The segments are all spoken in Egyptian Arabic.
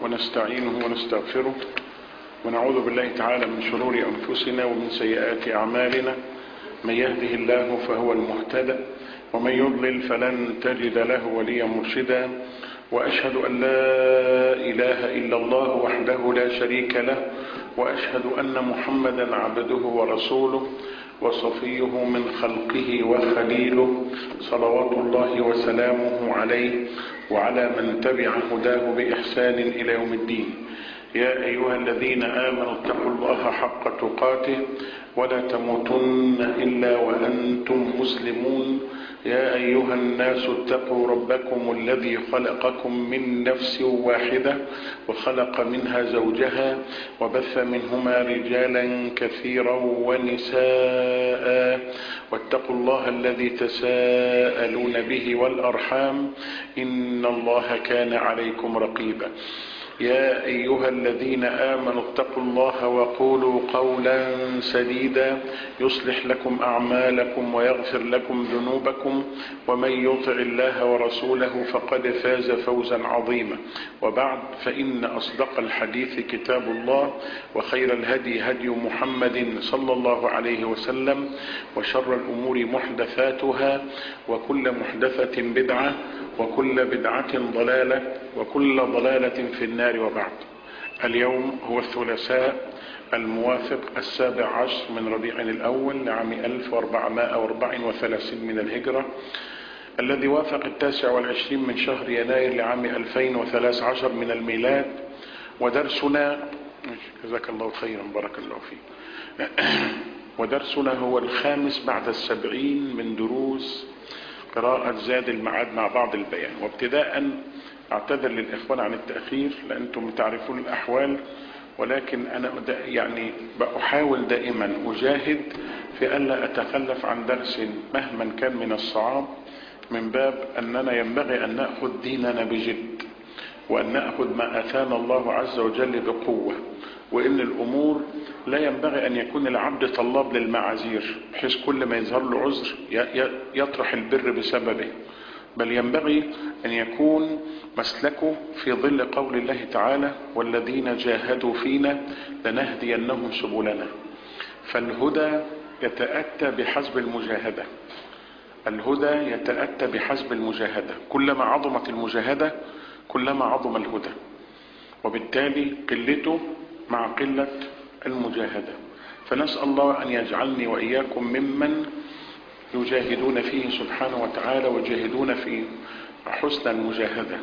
ونستعينه ونستغفره ونعوذ بالله تعالى من شرور أنفسنا ومن سيئات أعمالنا من يهده الله فهو المهتدى ومن يضلل فلن تجد له وليا مرشدا وأشهد أن لا إله إلا الله وحده لا شريك له وأشهد أن محمدا عبده ورسوله وصفيه من خلقه وخليله صلوات الله وسلامه عليه وعلى من تبع هداه بإحسان إلى يوم الدين يا أيها الذين آمنوا اتقوا الله حق تقاته ولا تموتن إلا وأنتم مسلمون يا أيها الناس اتقوا ربكم الذي خلقكم من نفس واحدة وخلق منها زوجها وبث منهما رجالا كثيرا ونساء واتقوا الله الذي تساءلون به والأرحام إن الله كان عليكم رقيبا يا أيها الذين آمنوا اتقوا الله وقولوا قولا سديدا يصلح لكم أعمالكم ويغفر لكم ذنوبكم ومن يطع الله ورسوله فقد فاز فوزا عظيما وبعد فإن أصدق الحديث كتاب الله وخير الهدي هدي محمد صلى الله عليه وسلم وشر الأمور محدثاتها وكل محدثة بدعة وكل بدعة ضلالة وكل ضلالة في النار وبعد اليوم هو الثلاثاء الموافق السابع عشر من ربيع الأول لعام 1434 من الهجرة الذي وافق التاسع والعشرين من شهر يناير لعام 2013 من الميلاد ودرسنا جزاك الله خيرا بارك الله فيك ودرسنا هو الخامس بعد السبعين من دروس قراءة زاد المعاد مع بعض البيان وابتداء اعتذر للإخوان عن التأخير لأنتم تعرفون الأحوال ولكن أنا يعني بحاول دائما أجاهد في ألا أتخلف عن درس مهما كان من الصعاب من باب أننا ينبغي أن نأخذ ديننا بجد وأن نأخذ ما أتانا الله عز وجل بقوة وإن الأمور لا ينبغي أن يكون العبد طلاب للمعاذير بحيث كل ما يظهر له عذر يطرح البر بسببه بل ينبغي أن يكون مسلكه في ظل قول الله تعالى والذين جاهدوا فينا لنهدينهم سبلنا فالهدى يتأتى بحسب المجاهدة الهدى يتأتى بحسب المجاهدة كلما عظمت المجاهدة كلما عظم الهدى وبالتالي قلته مع قلة المجاهدة فنسأل الله أن يجعلني وإياكم ممن يجاهدون فيه سبحانه وتعالى ويجاهدون في حسن المجاهدة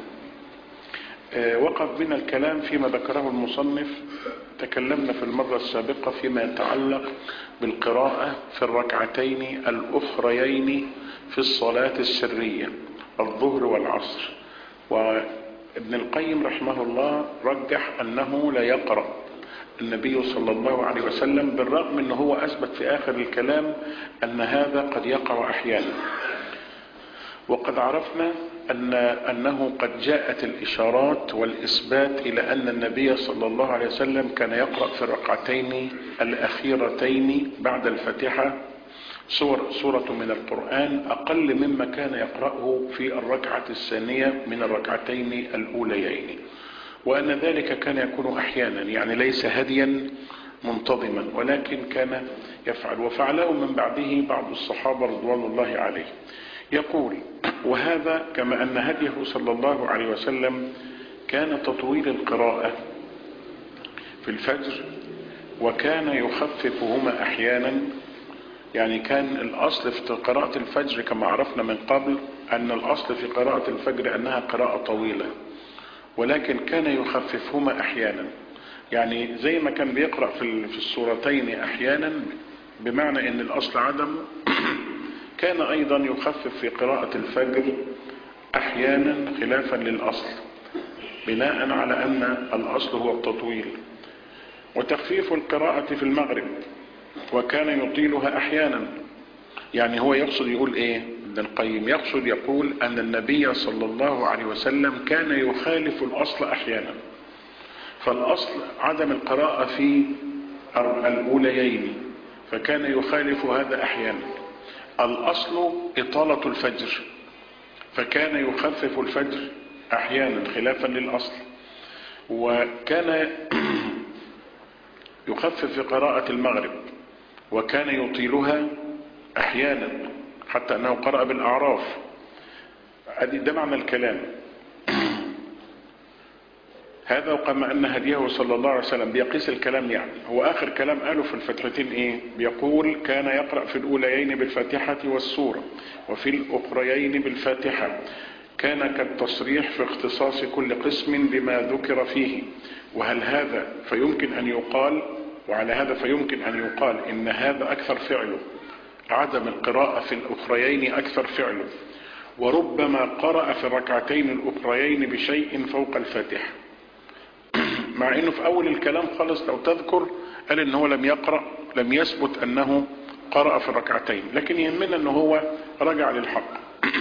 وقف بنا الكلام فيما ذكره المصنف تكلمنا في المرة السابقة فيما يتعلق بالقراءة في الركعتين الأخريين في الصلاة السرية الظهر والعصر وابن القيم رحمه الله رجح أنه لا يقرأ النبي صلى الله عليه وسلم بالرغم أنه هو أثبت في آخر الكلام أن هذا قد يقع أحيانا وقد عرفنا أن أنه قد جاءت الإشارات والإثبات إلى أن النبي صلى الله عليه وسلم كان يقرأ في الركعتين الأخيرتين بعد الفاتحة سور سورة من القرآن أقل مما كان يقرأه في الركعة الثانية من الركعتين الأوليين وأن ذلك كان يكون أحيانا يعني ليس هديا منتظما ولكن كان يفعل وفعله من بعده بعض الصحابة رضوان الله عليه يقول وهذا كما أن هديه صلى الله عليه وسلم كان تطويل القراءة في الفجر وكان يخففهما أحيانا يعني كان الأصل في قراءة الفجر كما عرفنا من قبل أن الأصل في قراءة الفجر أنها قراءة طويلة ولكن كان يخففهما أحيانا يعني زي ما كان بيقرأ في في السورتين أحيانا بمعنى أن الأصل عدم كان أيضا يخفف في قراءة الفجر أحيانا خلافا للأصل بناء على أن الأصل هو التطويل وتخفيف القراءة في المغرب وكان يطيلها أحيانا يعني هو يقصد يقول إيه ابن القيم يقصد يقول أن النبي صلى الله عليه وسلم كان يخالف الأصل أحيانا فالأصل عدم القراءة في الأوليين فكان يخالف هذا أحيانا الأصل إطالة الفجر فكان يخفف الفجر أحيانا خلافا للأصل وكان يخفف في قراءة المغرب وكان يطيلها أحيانا حتى أنه قرأ بالأعراف ده معنى الكلام هذا وكما أن هديه صلى الله عليه وسلم بيقيس الكلام يعني هو آخر كلام قاله في الفتحتين إيه بيقول كان يقرأ في الأوليين بالفاتحة والسورة وفي الأخريين بالفاتحة كان كالتصريح في اختصاص كل قسم بما ذكر فيه وهل هذا فيمكن أن يقال وعلى هذا فيمكن أن يقال إن هذا أكثر فعله عدم القراءة في الأخريين أكثر فعله وربما قرأ في الركعتين الأخريين بشيء فوق الفاتحة مع انه في اول الكلام خالص لو تذكر قال ان هو لم يقرأ لم يثبت انه قرأ في الركعتين لكن يهمنا ان هو رجع للحق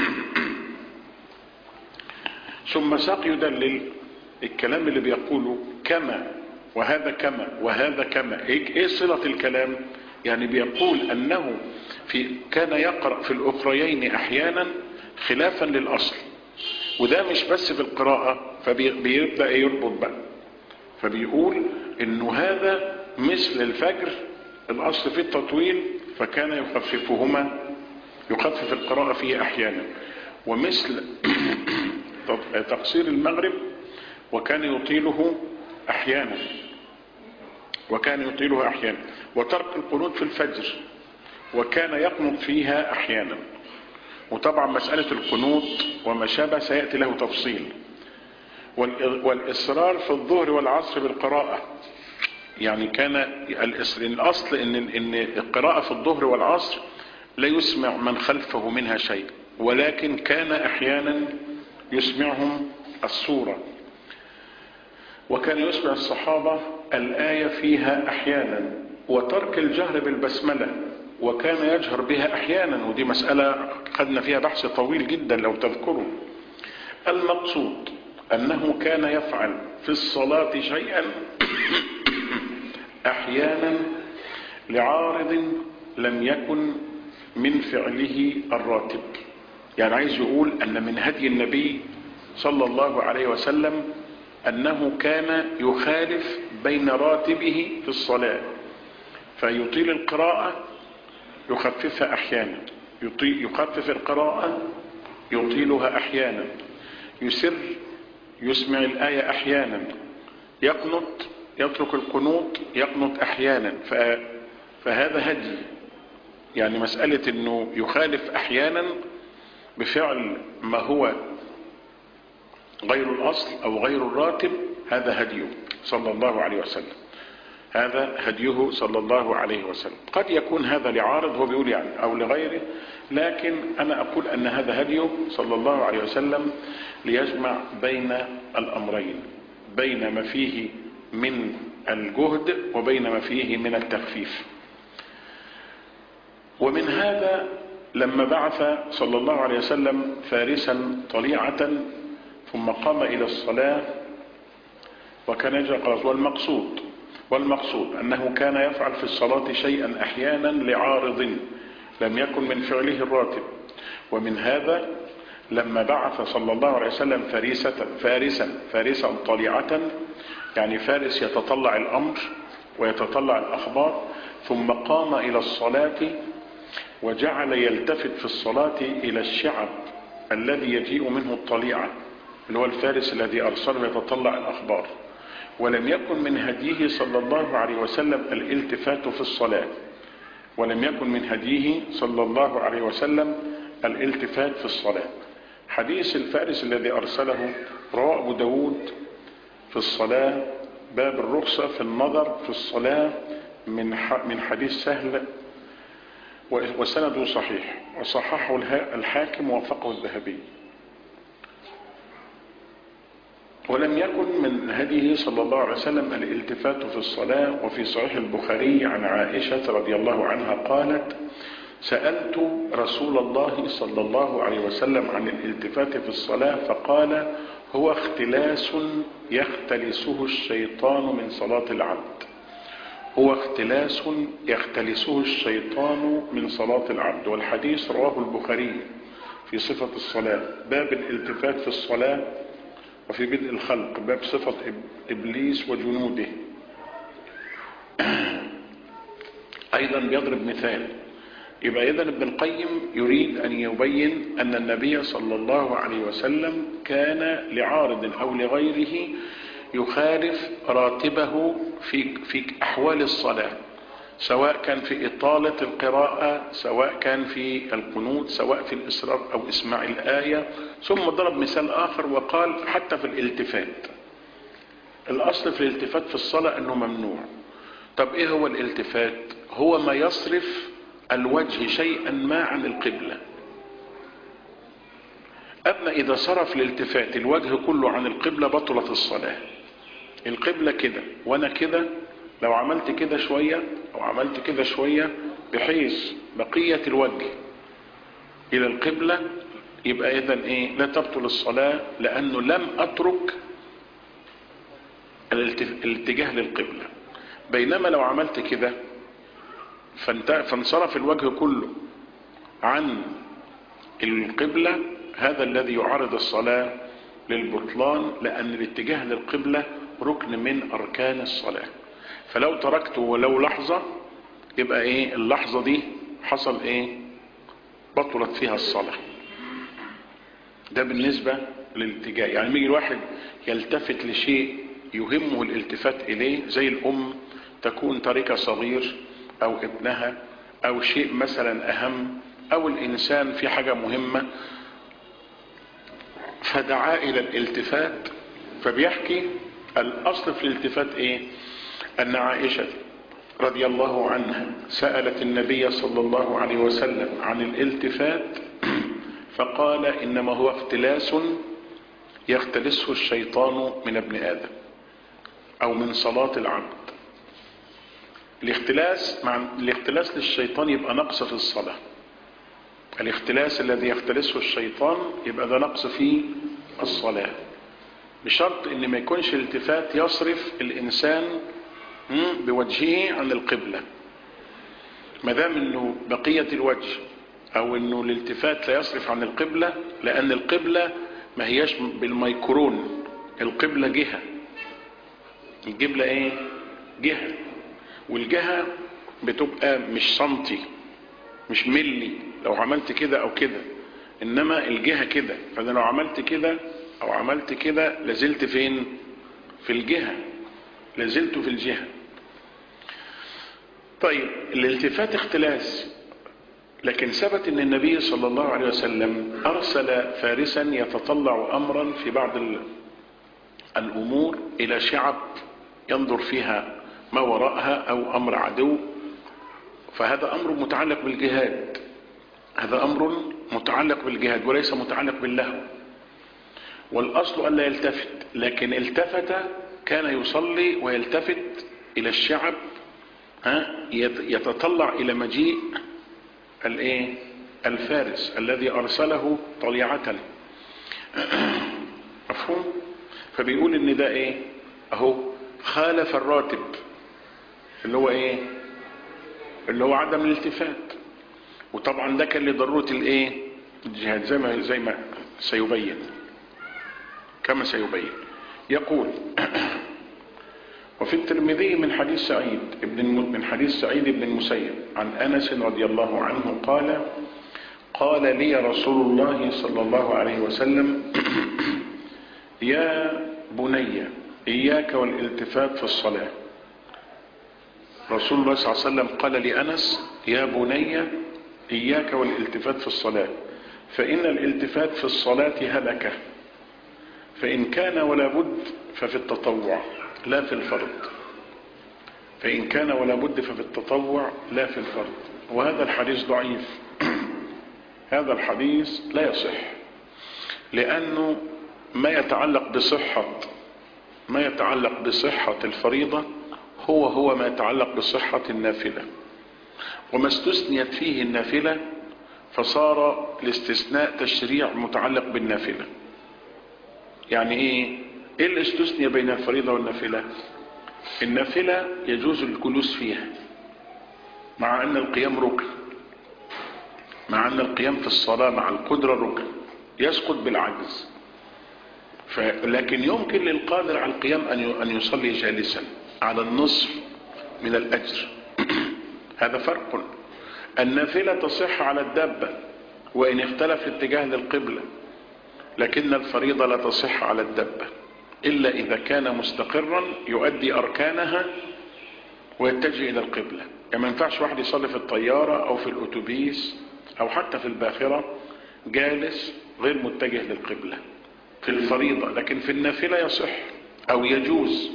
ثم ساق يدلل الكلام اللي بيقوله كما وهذا كما وهذا كما ايه صلة الكلام يعني بيقول انه في كان يقرأ في الاخريين احيانا خلافا للاصل وده مش بس في القراءة فبيبدأ يربط بقى فبيقول انه هذا مثل الفجر الاصل في التطويل فكان يخففهما يخفف القراءة فيه احيانا ومثل تقصير المغرب وكان يطيله احيانا وكان يطيلها احيانا وترك القنوت في الفجر وكان يقنط فيها احيانا وطبعا مسألة القنوت وما شابه سيأتي له تفصيل والإصرار في الظهر والعصر بالقراءة يعني كان الأصل إن, إن القراءة في الظهر والعصر لا يسمع من خلفه منها شيء ولكن كان أحيانا يسمعهم السورة وكان يسمع الصحابة الآية فيها أحيانا وترك الجهر بالبسملة وكان يجهر بها أحيانا ودي مسألة خدنا فيها بحث طويل جدا لو تذكروا المقصود أنه كان يفعل في الصلاة شيئا أحيانا لعارض لم يكن من فعله الراتب يعني عايز يقول أن من هدي النبي صلى الله عليه وسلم أنه كان يخالف بين راتبه في الصلاة فيطيل القراءة يخففها أحيانا يطيل يخفف القراءة يطيلها أحيانا يسر يسمع الآية أحيانا يقنط يترك القنوط يقنط أحيانا فهذا هدي يعني مسألة أنه يخالف أحيانا بفعل ما هو غير الأصل أو غير الراتب هذا هديه صلى الله عليه وسلم هذا هديه صلى الله عليه وسلم قد يكون هذا لعارض هو بيقول يعني أو لغيره لكن أنا أقول أن هذا هديه صلى الله عليه وسلم ليجمع بين الأمرين بين ما فيه من الجهد وبين ما فيه من التخفيف ومن هذا لما بعث صلى الله عليه وسلم فارسا طليعة ثم قام إلى الصلاة وكان يجرى قرص والمقصود والمقصود أنه كان يفعل في الصلاة شيئا أحيانا لعارض لم يكن من فعله الراتب ومن هذا لما بعث صلى الله عليه وسلم فريسة فارسا فارسا طليعة يعني فارس يتطلع الأمر ويتطلع الأخبار ثم قام إلى الصلاة وجعل يلتفت في الصلاة إلى الشعب الذي يجيء منه الطليعة اللي هو الفارس الذي أرسله يتطلع الأخبار ولم يكن من هديه صلى الله عليه وسلم الالتفات في الصلاة ولم يكن من هديه صلى الله عليه وسلم الالتفات في الصلاة حديث الفارس الذي أرسله رواه أبو داود في الصلاة باب الرخصة في النظر في الصلاة من من حديث سهل وسنده صحيح وصححه الحاكم ووافقه الذهبي ولم يكن من هديه صلى الله عليه وسلم الالتفات في الصلاة وفي صحيح البخاري عن عائشة رضي الله عنها قالت سألت رسول الله صلى الله عليه وسلم عن الالتفات في الصلاة فقال هو اختلاس يختلسه الشيطان من صلاة العبد هو اختلاس يختلسه الشيطان من صلاة العبد والحديث رواه البخاري في صفة الصلاة باب الالتفات في الصلاة وفي بدء الخلق باب صفة إبليس وجنوده أيضا بيضرب مثال يبقى إذن ابن القيم يريد أن يبين أن النبي صلى الله عليه وسلم كان لعارض أو لغيره يخالف راتبه في, في أحوال الصلاة سواء كان في إطالة القراءة سواء كان في القنوت سواء في الإصرار أو إسماع الآية ثم ضرب مثال آخر وقال حتى في الالتفات الأصل في الالتفات في الصلاة أنه ممنوع طب إيه هو الالتفات هو ما يصرف الوجه شيئا ما عن القبلة أما إذا صرف الالتفات الوجه كله عن القبلة بطلت الصلاة القبلة كده وأنا كده لو عملت كده شوية أو عملت كده شوية بحيث بقية الوجه إلى القبلة يبقى إذا إيه لا تبطل الصلاة لأنه لم أترك الاتجاه للقبلة بينما لو عملت كده فانصرف الوجه كله عن القبلة هذا الذي يعارض الصلاة للبطلان لأن الاتجاه للقبلة ركن من أركان الصلاة فلو تركته ولو لحظة يبقى ايه اللحظة دي حصل ايه بطلت فيها الصلاة ده بالنسبة للاتجاه يعني يجي الواحد يلتفت لشيء يهمه الالتفات اليه زي الام تكون تاركة صغير او ابنها او شيء مثلا اهم او الانسان في حاجة مهمة فدعا الى الالتفات فبيحكي الاصل في الالتفات ايه ان عائشة رضي الله عنها سألت النبي صلى الله عليه وسلم عن الالتفات فقال انما هو اختلاس يختلسه الشيطان من ابن ادم او من صلاة العبد الاختلاس مع الاختلاس للشيطان يبقى نقص في الصلاة الاختلاس الذي يختلسه الشيطان يبقى ده نقص في الصلاة بشرط ان ما يكونش الالتفات يصرف الانسان بوجهه عن القبلة ما دام انه بقية الوجه او انه الالتفات لا يصرف عن القبلة لان القبلة ما هياش بالميكرون القبلة جهة القبلة ايه جهة والجهة بتبقى مش سنتي مش ملي لو عملت كده او كده انما الجهة كده فانا لو عملت كده او عملت كده لازلت فين في الجهة لازلت في الجهة طيب الالتفات اختلاس لكن ثبت ان النبي صلى الله عليه وسلم ارسل فارسا يتطلع امرا في بعض الامور الى شعب ينظر فيها ما وراءها او امر عدو فهذا امر متعلق بالجهاد هذا امر متعلق بالجهاد وليس متعلق باللهو والاصل الا يلتفت لكن التفت كان يصلي ويلتفت الى الشعب ها يتطلع الى مجيء الايه الفارس الذي ارسله طليعة مفهوم فبيقول ان ده ايه اهو خالف الراتب اللي هو ايه اللي هو عدم الالتفات وطبعا ده كان لضرورة الايه الجهاد زي ما زي ما سيبين كما سيبين يقول وفي الترمذي من حديث سعيد ابن من حديث سعيد بن المسيب عن انس رضي الله عنه قال قال لي رسول الله صلى الله عليه وسلم يا بني اياك والالتفات في الصلاه رسول الله صلى الله عليه وسلم قال لأنس يا بني إياك والالتفات في الصلاة فإن الالتفات في الصلاة هلكة فإن كان ولا بد ففي التطوع لا في الفرض فإن كان ولا بد ففي التطوع لا في الفرض وهذا الحديث ضعيف هذا الحديث لا يصح لأنه ما يتعلق بصحة ما يتعلق بصحة الفريضة هو هو ما يتعلق بصحة النافلة وما استثنيت فيه النافلة فصار الاستثناء تشريع متعلق بالنافلة يعني ايه ايه اللي استثني بين الفريضة والنافلة النافلة يجوز الجلوس فيها مع ان القيام ركن مع ان القيام في الصلاة مع القدرة ركن يسقط بالعجز ف... لكن يمكن للقادر على القيام أن يصلي جالسا على النصف من الأجر هذا فرق النافلة تصح على الدابة وإن اختلف الاتجاه للقبلة لكن الفريضة لا تصح على الدابة إلا إذا كان مستقرا يؤدي أركانها ويتجه إلى القبلة يعني ما ينفعش واحد يصلي في الطيارة أو في الأتوبيس أو حتى في الباخرة جالس غير متجه للقبلة في الفريضة لكن في النافلة يصح أو يجوز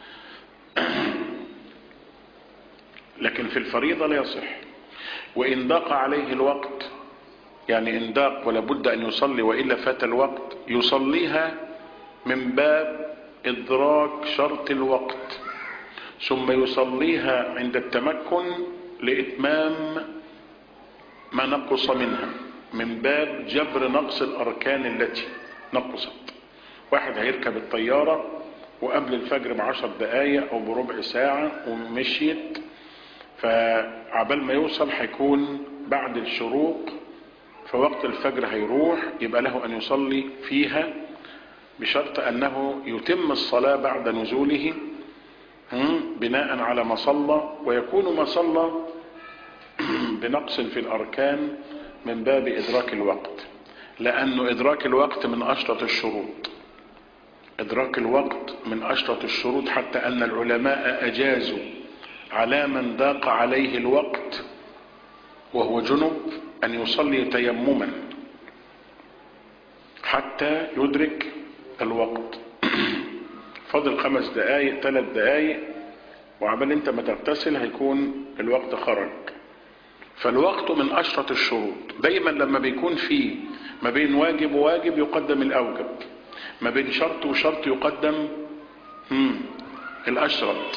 لكن في الفريضة لا يصح وإن ضاق عليه الوقت يعني إن ضاق ولا بد أن يصلي وإلا فات الوقت يصليها من باب إدراك شرط الوقت ثم يصليها عند التمكن لإتمام ما نقص منها من باب جبر نقص الأركان التي نقصت واحد هيركب الطيارة وقبل الفجر بعشر دقايق أو بربع ساعة ومشيت فعبال ما يوصل هيكون بعد الشروق فوقت الفجر هيروح يبقى له أن يصلي فيها بشرط أنه يتم الصلاة بعد نزوله بناء على ما صلى ويكون ما صلى بنقص في الأركان من باب إدراك الوقت لأنه إدراك الوقت من أشرط الشروط إدراك الوقت من أشرط الشروط حتى أن العلماء أجازوا على من ضاق عليه الوقت وهو جنب أن يصلي تيمما حتى يدرك الوقت فاضل خمس دقايق ثلاث دقايق وعمال انت ما تغتسل هيكون الوقت خرج فالوقت من أشرط الشروط دايما لما بيكون فيه ما بين واجب وواجب يقدم الأوجب ما بين شرط وشرط يقدم مم. الأشرط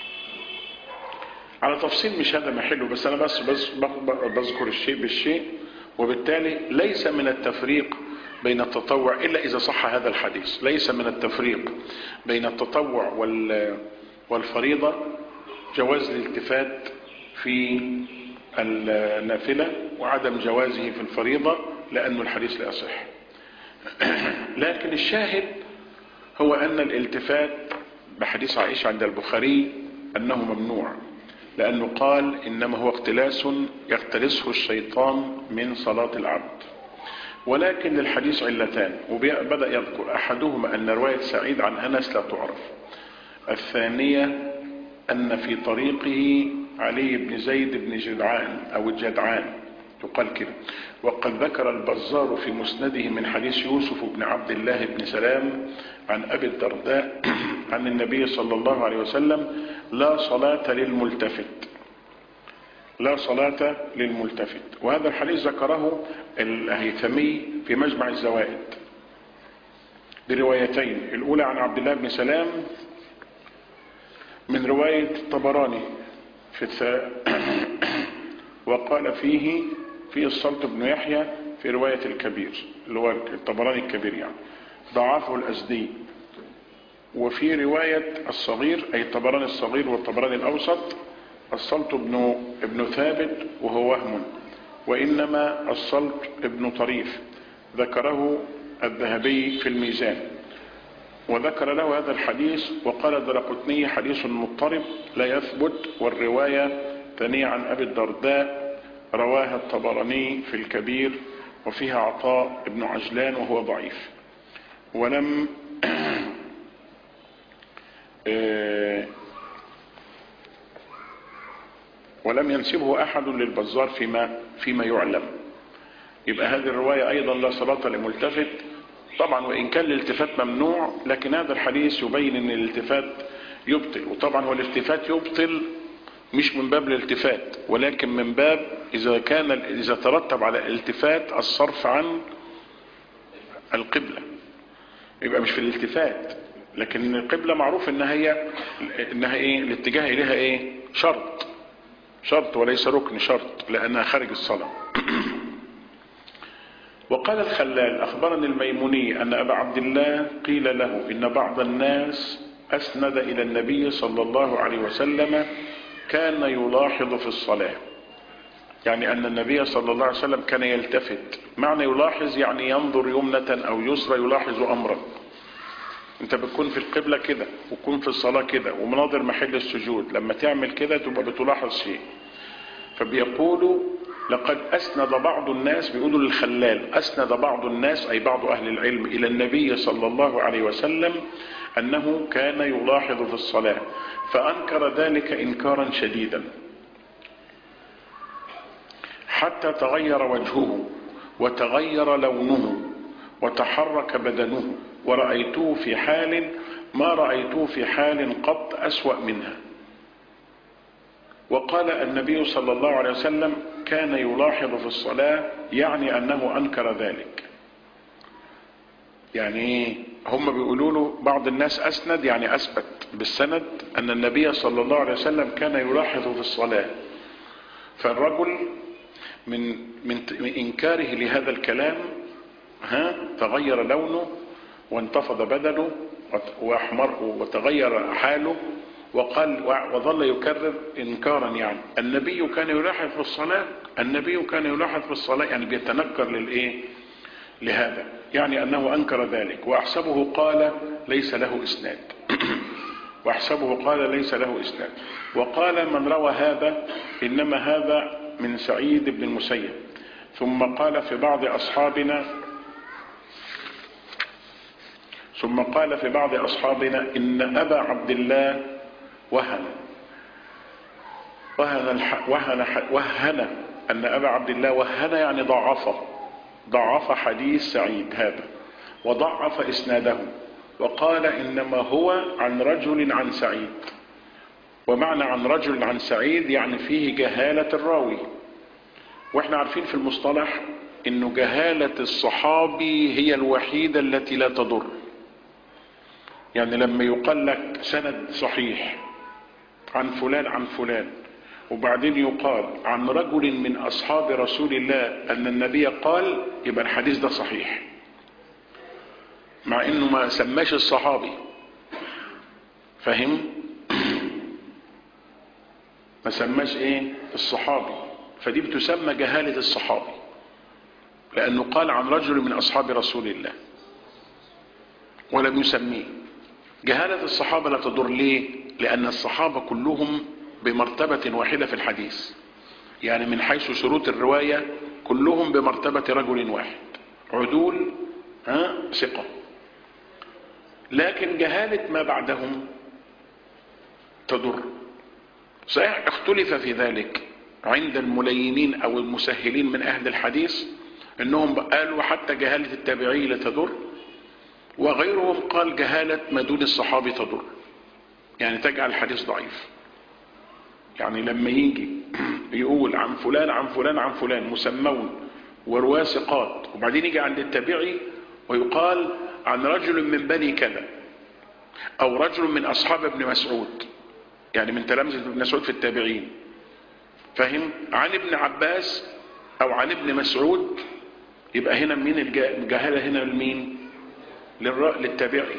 على تفصيل مش هذا محله بس أنا بس, بس بذكر الشيء بالشيء وبالتالي ليس من التفريق بين التطوع إلا إذا صح هذا الحديث ليس من التفريق بين التطوع والفريضة جواز الالتفات في النافلة وعدم جوازه في الفريضة لأن الحديث لا يصح لكن الشاهد هو أن الالتفات بحديث عائشة عند البخاري أنه ممنوع لأنه قال إنما هو اختلاس يختلسه الشيطان من صلاة العبد ولكن للحديث علتان وبدأ يذكر أحدهما أن رواية سعيد عن أنس لا تعرف الثانية أن في طريقه علي بن زيد بن جدعان أو الجدعان يقال كده وقد ذكر البزار في مسنده من حديث يوسف بن عبد الله بن سلام عن أبي الدرداء عن النبي صلى الله عليه وسلم لا صلاة للملتفت لا صلاة للملتفت وهذا الحديث ذكره الهيثمي في مجمع الزوائد بروايتين الأولى عن عبد الله بن سلام من رواية الطبراني في الث... وقال فيه في الصلت بن يحيى في رواية الكبير اللي هو الطبراني الكبير يعني ضعفه الأزدي وفي رواية الصغير أي الطبراني الصغير والطبراني الأوسط الصلت ابن ابن ثابت وهو وهم وإنما الصلت ابن طريف ذكره الذهبي في الميزان وذكر له هذا الحديث وقال درقتني حديث مضطرب لا يثبت والرواية ثانية عن أبي الدرداء رواها الطبراني في الكبير وفيها عطاء ابن عجلان وهو ضعيف ولم ولم ينسبه أحد للبزار فيما, فيما يعلم يبقى هذه الرواية أيضا لا صلاة لملتفت طبعا وإن كان الالتفات ممنوع لكن هذا الحديث يبين أن الالتفات يبطل وطبعا هو الالتفات يبطل مش من باب الالتفات ولكن من باب إذا كان إذا ترتب على الالتفات الصرف عن القبلة يبقى مش في الالتفات لكن القبلة معروف انها هي انها ايه الاتجاه اليها ايه شرط شرط وليس ركن شرط لانها خارج الصلاة وقال الخلال اخبرني الميموني ان ابا عبد الله قيل له ان بعض الناس اسند الى النبي صلى الله عليه وسلم كان يلاحظ في الصلاة يعني ان النبي صلى الله عليه وسلم كان يلتفت معنى يلاحظ يعني ينظر يمنة او يسرى يلاحظ امرا انت بتكون في القبلة كده وتكون في الصلاة كده ومناظر محل السجود لما تعمل كده تبقى بتلاحظ شيء فبيقولوا لقد أسند بعض الناس بيقولوا للخلال أسند بعض الناس أي بعض أهل العلم إلى النبي صلى الله عليه وسلم أنه كان يلاحظ في الصلاة فأنكر ذلك إنكارا شديدا حتى تغير وجهه وتغير لونه وتحرك بدنه ورأيته في حال ما رأيته في حال قط أسوأ منها وقال النبي صلى الله عليه وسلم كان يلاحظ في الصلاة يعني أنه أنكر ذلك يعني هم بيقولوا له بعض الناس أسند يعني أثبت بالسند أن النبي صلى الله عليه وسلم كان يلاحظ في الصلاة فالرجل من من من إنكاره لهذا الكلام ها تغير لونه وانتفض بدنه واحمر وتغير حاله وقال وظل يكرر انكارا يعني النبي كان يلاحظ في الصلاة النبي كان يلاحظ في الصلاة يعني بيتنكر للايه لهذا يعني انه انكر ذلك واحسبه قال ليس له اسناد واحسبه قال ليس له اسناد وقال من روى هذا انما هذا من سعيد بن المسيب ثم قال في بعض اصحابنا ثم قال في بعض اصحابنا ان ابا عبد الله وهن وهن وهن وهن ان ابا عبد الله وهن يعني ضعفه ضعف حديث سعيد هذا وضعف اسناده وقال انما هو عن رجل عن سعيد ومعنى عن رجل عن سعيد يعني فيه جهالة الراوي واحنا عارفين في المصطلح انه جهالة الصحابي هي الوحيدة التي لا تضر يعني لما يقال لك سند صحيح عن فلان عن فلان وبعدين يقال عن رجل من أصحاب رسول الله أن النبي قال يبقى الحديث ده صحيح مع أنه ما سماش الصحابي فهم ما سماش ايه الصحابي فدي بتسمى جهالة الصحابي لأنه قال عن رجل من أصحاب رسول الله ولم يسميه جهالة الصحابة لا تضر ليه لأن الصحابة كلهم بمرتبة واحدة في الحديث يعني من حيث شروط الرواية كلهم بمرتبة رجل واحد عدول ها ثقة لكن جهالة ما بعدهم تضر صحيح اختلف في ذلك عند الملينين او المسهلين من اهل الحديث انهم قالوا حتى جهالة التابعي لا تضر وغيرهم قال جهالة ما دون الصحابي تضر يعني تجعل الحديث ضعيف يعني لما يجي يقول عن فلان عن فلان عن فلان مسمون ورواه ثقات وبعدين يجي عند التابعي ويقال عن رجل من بني كذا او رجل من اصحاب ابن مسعود يعني من تلامذة ابن مسعود في التابعين فهم عن ابن عباس او عن ابن مسعود يبقى هنا مين الجهالة هنا لمين للتابعي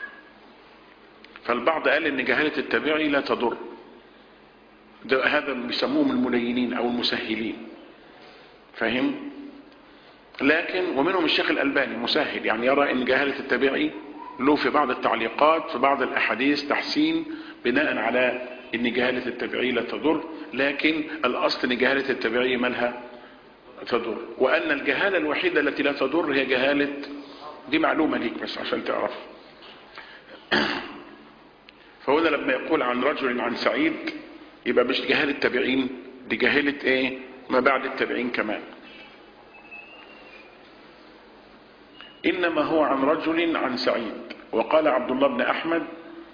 فالبعض قال ان جهالة التابعي لا تضر ده هذا بيسموهم الملينين او المسهلين فهم لكن ومنهم الشيخ الالباني مسهل يعني يرى ان جهالة التابعي له في بعض التعليقات في بعض الاحاديث تحسين بناء على ان جهالة التابعي لا تضر لكن الاصل ان جهالة التابعي مالها تضر وان الجهالة الوحيدة التي لا تضر هي جهالة دي معلومة ليك بس عشان تعرف فهنا لما يقول عن رجل عن سعيد يبقى مش جهالة التابعين دي جهالة ايه ما بعد التابعين كمان انما هو عن رجل عن سعيد وقال عبد الله بن احمد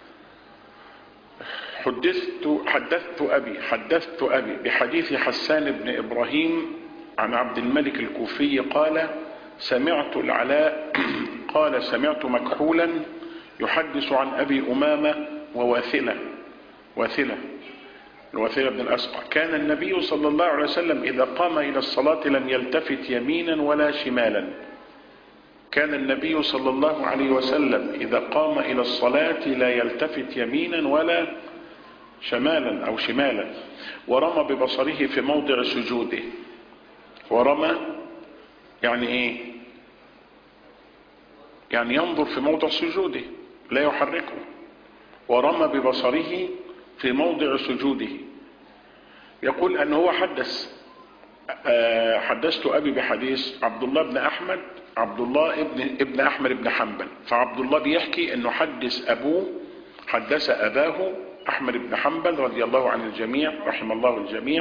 حدثت حدثت ابي حدثت ابي بحديث حسان بن ابراهيم عن عبد الملك الكوفي قال سمعت العلاء قال سمعت مكحولا يحدث عن ابي امامه وواثله واثله الواثله بن الاسقع كان النبي صلى الله عليه وسلم اذا قام الى الصلاه لم يلتفت يمينا ولا شمالا كان النبي صلى الله عليه وسلم اذا قام الى الصلاه لا يلتفت يمينا ولا شمالا او شمالا ورمى ببصره في موضع سجوده ورمى يعني ايه يعني ينظر في موضع سجوده لا يحركه ورمى ببصره في موضع سجوده يقول أنه هو حدث حدثت أبي بحديث عبد الله بن أحمد عبد الله ابن, ابن أحمد بن حنبل فعبد الله بيحكي أنه حدث أبوه حدث أباه أحمد بن حنبل رضي الله عن الجميع رحم الله الجميع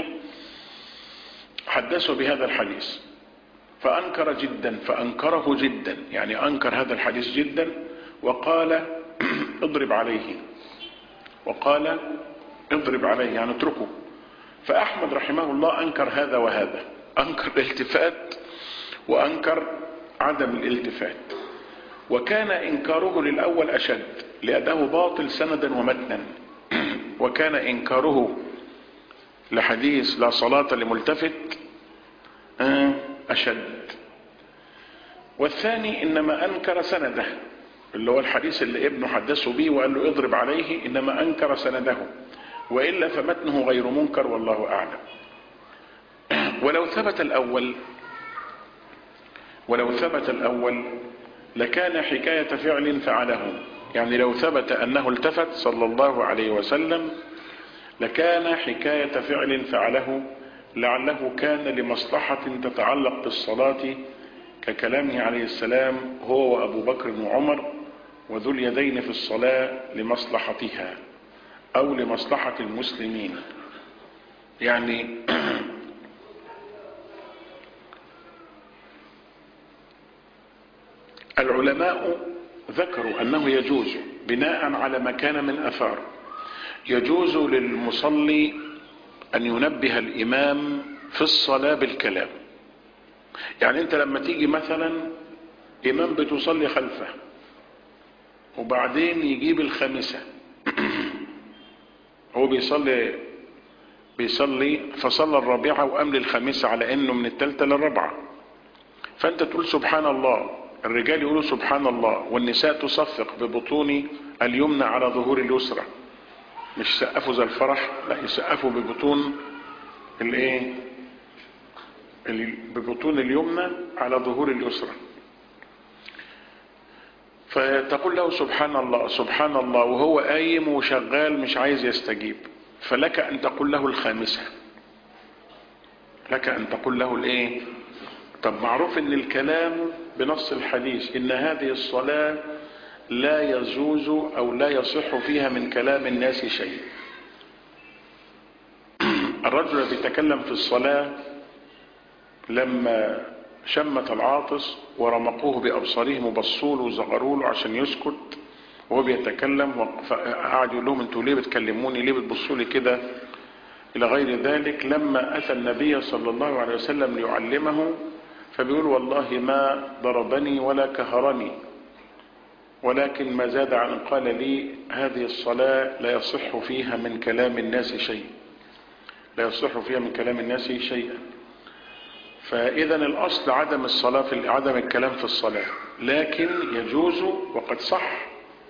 حدثه بهذا الحديث فأنكر جدا فأنكره جدا يعني أنكر هذا الحديث جدا وقال اضرب عليه وقال اضرب عليه يعني اتركه فأحمد رحمه الله أنكر هذا وهذا أنكر الالتفات وأنكر عدم الالتفات وكان إنكاره للأول أشد لأنه باطل سندا ومتنا وكان إنكاره لحديث لا صلاة لملتفت أشد والثاني إنما أنكر سنده اللي هو الحديث اللي ابنه حدثه به وقال له اضرب عليه إنما أنكر سنده وإلا فمتنه غير منكر والله أعلم ولو ثبت الأول ولو ثبت الأول لكان حكاية فعل فعله يعني لو ثبت أنه التفت صلى الله عليه وسلم لكان حكاية فعل فعله لعله كان لمصلحة تتعلق بالصلاة ككلامه عليه السلام هو وأبو بكر وعمر وذو اليدين في الصلاة لمصلحتها أو لمصلحة المسلمين يعني العلماء ذكروا أنه يجوز بناء على ما كان من أثار يجوز للمصلي أن ينبه الإمام في الصلاة بالكلام يعني أنت لما تيجي مثلا إمام بتصلي خلفه وبعدين يجيب الخامسة هو بيصلي بيصلي فصلى الرابعة وقام للخامسة على انه من التالتة للرابعة فانت تقول سبحان الله الرجال يقولوا سبحان الله والنساء تصفق ببطون اليمنى على ظهور اليسرى مش يسقفوا زي الفرح لا يسقفوا ببطون الايه ببطون اليمنى على ظهور اليسرى فتقول له سبحان الله سبحان الله وهو قايم وشغال مش عايز يستجيب فلك ان تقول له الخامسة لك ان تقول له الايه طب معروف ان الكلام بنص الحديث ان هذه الصلاة لا يجوز او لا يصح فيها من كلام الناس شيء الرجل بيتكلم في الصلاة لما شمت العاطس ورمقوه بأبصارهم وبصوا له وزغروا له عشان يسكت وهو بيتكلم فقعد يقول لهم انتوا ليه بتكلموني ليه بتبصوا لي كده إلى غير ذلك لما أتى النبي صلى الله عليه وسلم ليعلمه فبيقول والله ما ضربني ولا كهرني ولكن ما زاد عن قال لي هذه الصلاة لا يصح فيها من كلام الناس شيء لا يصح فيها من كلام الناس شيئا فإذا الأصل عدم الصلاة في عدم الكلام في الصلاة لكن يجوز وقد صح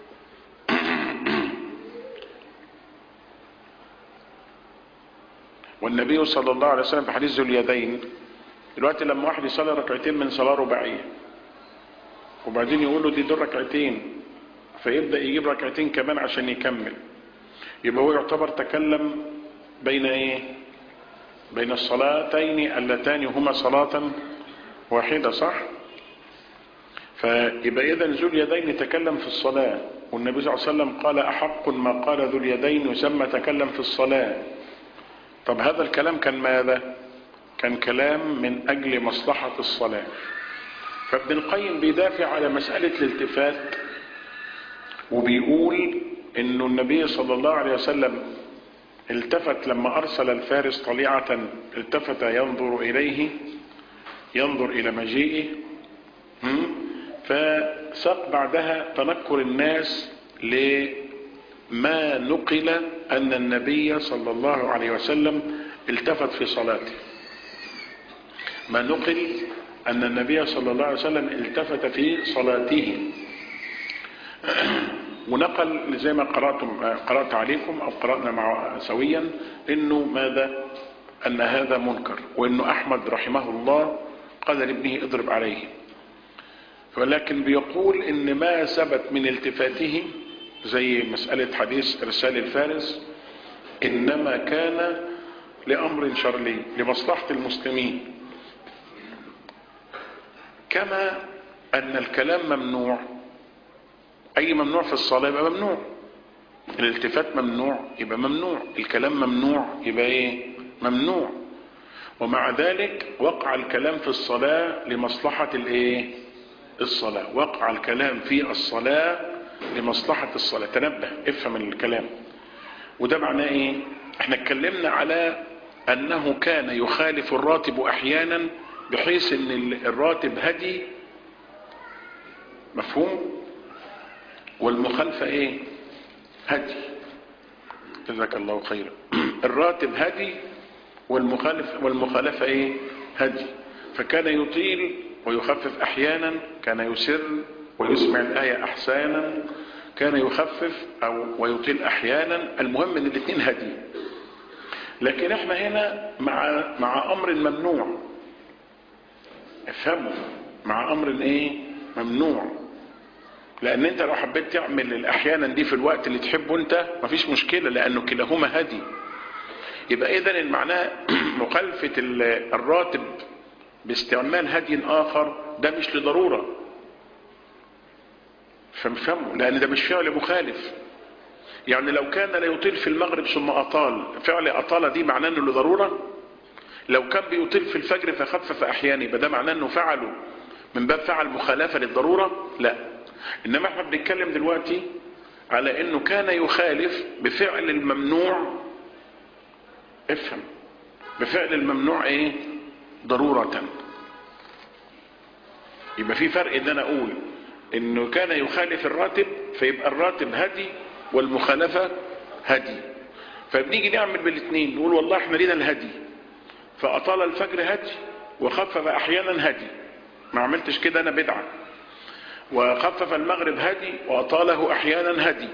والنبي صلى الله عليه وسلم في حديث ذو اليدين دلوقتي لما واحد يصلي ركعتين من صلاة رباعية وبعدين يقول له دي دول ركعتين فيبدأ يجيب ركعتين كمان عشان يكمل يبقى هو يعتبر تكلم بين ايه بين الصلاتين اللتان هما صلاة واحدة صح فيبقى إذا ذو اليدين تكلم في الصلاة والنبي صلى الله عليه وسلم قال أحق ما قال ذو اليدين يسمى تكلم في الصلاة طب هذا الكلام كان ماذا كان كلام من أجل مصلحة الصلاة فابن القيم بيدافع على مسألة الالتفات وبيقول انه النبي صلى الله عليه وسلم التفت لما ارسل الفارس طليعة التفت ينظر اليه ينظر الى مجيئه فساق بعدها تنكر الناس لما نقل ان النبي صلى الله عليه وسلم التفت في صلاته ما نقل ان النبي صلى الله عليه وسلم التفت في صلاته ونقل زي ما قرأتم قرأت عليكم أو قرأنا مع سويا إنه ماذا أن هذا منكر وإنه أحمد رحمه الله قال لابنه اضرب عليه ولكن بيقول إن ما ثبت من التفاته زي مسألة حديث إرسال الفارس إنما كان لأمر شرعي لمصلحة المسلمين كما أن الكلام ممنوع أي ممنوع في الصلاة يبقى ممنوع الالتفات ممنوع يبقى ممنوع الكلام ممنوع يبقى ايه ممنوع ومع ذلك وقع الكلام في الصلاة لمصلحة الايه الصلاة وقع الكلام في الصلاة لمصلحة الصلاة تنبه افهم الكلام وده معناه ايه احنا اتكلمنا على انه كان يخالف الراتب احيانا بحيث ان الراتب هدي مفهوم والمخالفة ايه هدي جزاك الله خيرا الراتب هدي والمخالف والمخالفة ايه هدي فكان يطيل ويخفف احيانا كان يسر ويسمع الآية احسانا كان يخفف او ويطيل احيانا المهم ان الاثنين هدي لكن احنا هنا مع مع امر ممنوع افهموا مع امر ايه ممنوع لان انت لو حبيت تعمل الاحيانا دي في الوقت اللي تحبه انت مفيش مشكلة لانه كلاهما هدي يبقى اذا المعنى مخالفة الراتب باستعمال هدي اخر ده مش لضرورة فمفهموا لان ده مش فعل مخالف يعني لو كان لا يطيل في المغرب ثم اطال فعل اطال دي معناه انه لضرورة لو كان بيطيل في الفجر فخفف احيانا يبقى ده معناه انه فعله من باب فعل مخالفة للضرورة لا انما احنا بنتكلم دلوقتي على انه كان يخالف بفعل الممنوع افهم بفعل الممنوع ايه ضرورة يبقى في فرق ان انا اقول انه كان يخالف الراتب فيبقى الراتب هدي والمخالفة هدي فبنيجي نعمل بالاثنين نقول والله احنا لينا الهدي فاطال الفجر هدي وخفف احيانا هدي ما عملتش كده انا بدعة وخفف المغرب هدي واطاله احيانا هدي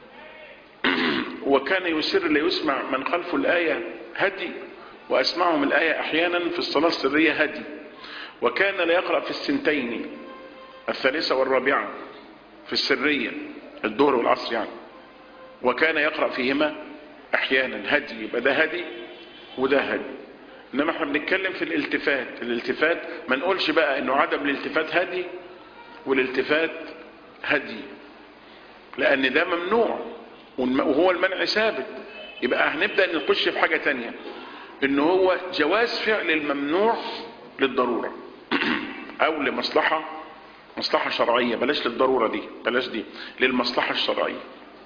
وكان يسر ليسمع من خلفه الآية هدي وأسمعهم الآية أحيانا في الصلاة السرية هدي وكان لا يقرأ في السنتين الثالثة والرابعة في السرية الظهر والعصر يعني وكان يقرأ فيهما أحيانا هدي يبقى ده هدي وده هدي إنما احنا بنتكلم في الالتفات الالتفات ما نقولش بقى إنه عدم الالتفات هدي والالتفات هدي لأن ده ممنوع وهو المنع ثابت يبقى هنبدأ نخش في حاجة تانية ان هو جواز فعل الممنوع للضرورة او لمصلحة مصلحة شرعية بلاش للضرورة دي بلاش دي للمصلحة الشرعية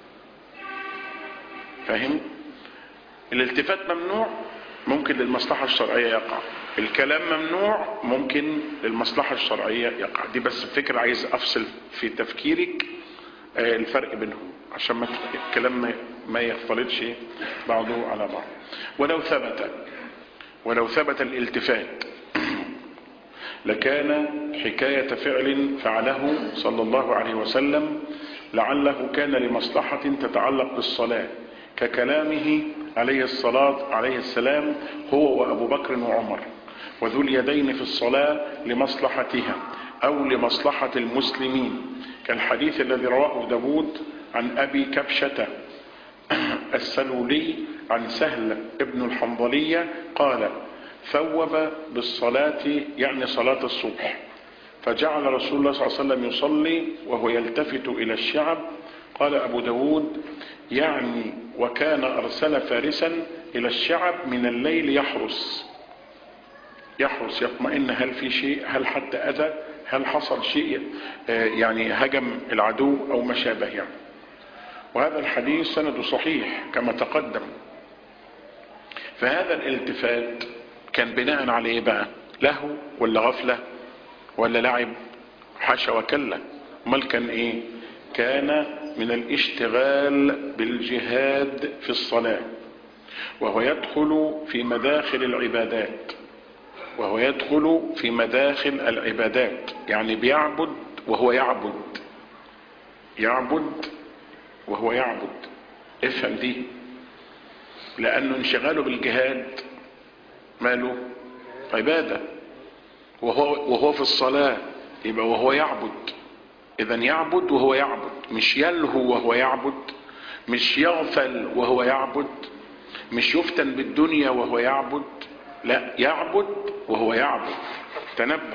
فاهم الالتفات ممنوع ممكن للمصلحة الشرعية يقع الكلام ممنوع ممكن للمصلحة الشرعية يقع دي بس فكرة عايز افصل في تفكيرك الفرق بينهم عشان ما الكلام ما يختلطش بعضه على بعض ولو ثبت ولو ثبت الالتفات لكان حكاية فعل فعله صلى الله عليه وسلم لعله كان لمصلحة تتعلق بالصلاة ككلامه عليه الصلاة عليه السلام هو وأبو بكر وعمر وذو اليدين في الصلاة لمصلحتها أو لمصلحة المسلمين كالحديث الذي رواه داود عن أبي كبشة السلولي عن سهل ابن الحنظلية قال ثوب بالصلاة يعني صلاة الصبح فجعل رسول الله صلى الله عليه وسلم يصلي وهو يلتفت إلى الشعب قال أبو داود يعني وكان أرسل فارسا إلى الشعب من الليل يحرس يحرس يطمئن هل في شيء هل حتى أذى هل حصل شيء يعني هجم العدو أو ما شابه يعني وهذا الحديث سند صحيح كما تقدم فهذا الالتفات كان بناء على ايه بقى لهو ولا غفلة ولا لعب حاشا وكلا امال كان ايه كان من الاشتغال بالجهاد في الصلاة وهو يدخل في مداخل العبادات وهو يدخل في مداخل العبادات يعني بيعبد وهو يعبد يعبد وهو يعبد افهم دي لانه انشغاله بالجهاد ماله عبادة وهو, وهو في الصلاة يبقى وهو يعبد اذا يعبد وهو يعبد مش يلهو وهو يعبد مش يغفل وهو يعبد مش يفتن بالدنيا وهو يعبد لا يعبد وهو يعبد تنبه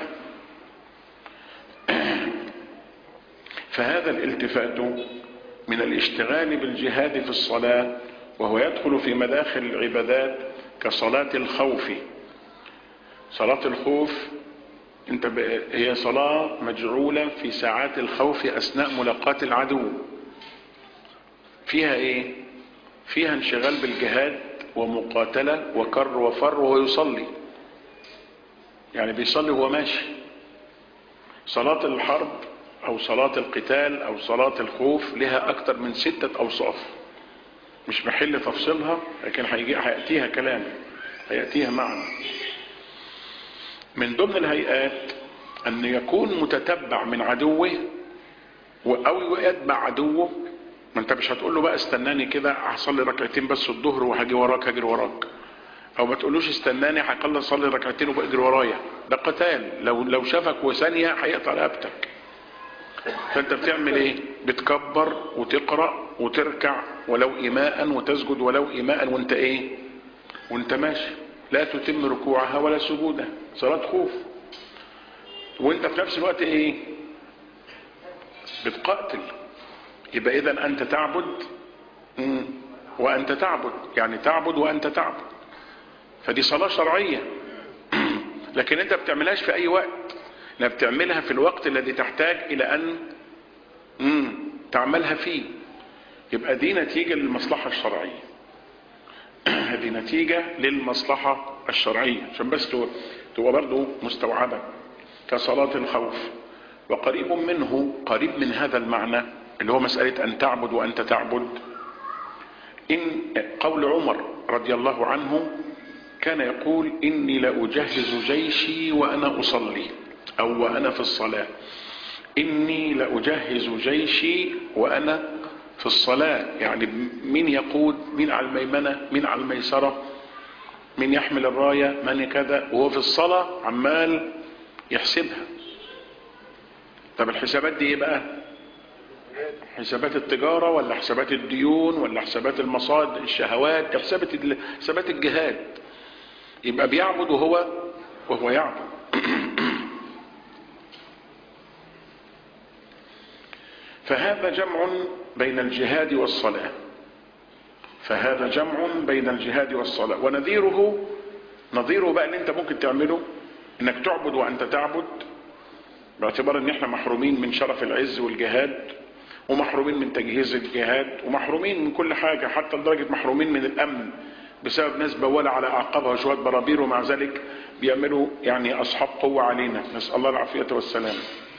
فهذا الالتفات من الاشتغال بالجهاد في الصلاة وهو يدخل في مداخل العبادات كصلاة الخوف صلاة الخوف انت هي صلاة مجعولة في ساعات الخوف اثناء ملاقاة العدو فيها ايه فيها انشغال بالجهاد ومقاتلة وكر وفر وهو يصلي يعني بيصلي وهو ماشي صلاة الحرب او صلاة القتال او صلاة الخوف لها اكتر من ستة اوصاف مش محل تفصيلها لكن هيجي هيأتيها كلام هيأتيها معنى من ضمن الهيئات ان يكون متتبع من عدوه او يتبع عدوه ما انت مش هتقول له بقى استناني كده هصلي ركعتين بس الظهر وهاجي وراك هاجري وراك او ما تقولوش استناني هيخلص اصلي ركعتين وباجري ورايا ده قتال لو لو شافك وثانيه هيقطع رقبتك فانت بتعمل ايه بتكبر وتقرا وتركع ولو ايماء وتسجد ولو ايماء وانت ايه وانت ماشي لا تتم ركوعها ولا سجودها صلاه خوف وانت في نفس الوقت ايه بتقاتل يبقى اذا انت تعبد مم. وانت تعبد يعني تعبد وانت تعبد فدي صلاة شرعية لكن انت بتعملهاش في اي وقت لا بتعملها في الوقت الذي تحتاج الى ان مم. تعملها فيه يبقى دي نتيجة للمصلحة الشرعية هذه نتيجة للمصلحة الشرعية عشان بس تبقى برضه مستوعبة كصلاة الخوف وقريب منه قريب من هذا المعنى اللي هو مسألة أن تعبد وأنت تعبد إن قول عمر رضي الله عنه كان يقول إني لأجهز جيشي وأنا أصلي أو وأنا في الصلاة إني لأجهز جيشي وأنا في الصلاة يعني مين يقود مين على الميمنة مين على الميسرة مين يحمل الراية من كذا وهو في الصلاة عمال يحسبها طب الحسابات دي ايه بقى حسابات التجارة ولا حسابات الديون ولا حسابات المصاد الشهوات حسابات حسابات الجهاد يبقى بيعبد وهو وهو يعبد فهذا جمع بين الجهاد والصلاة فهذا جمع بين الجهاد والصلاة ونذيره نظيره بقى اللي انت ممكن تعمله انك تعبد وانت تعبد باعتبار ان احنا محرومين من شرف العز والجهاد ومحرومين من تجهيز الجهاد ومحرومين من كل حاجة حتى لدرجة محرومين من الامن بسبب ناس بولة على اعقابها شوية برابير ومع ذلك بيعملوا يعني اصحاب قوة علينا نسأل الله العافية والسلام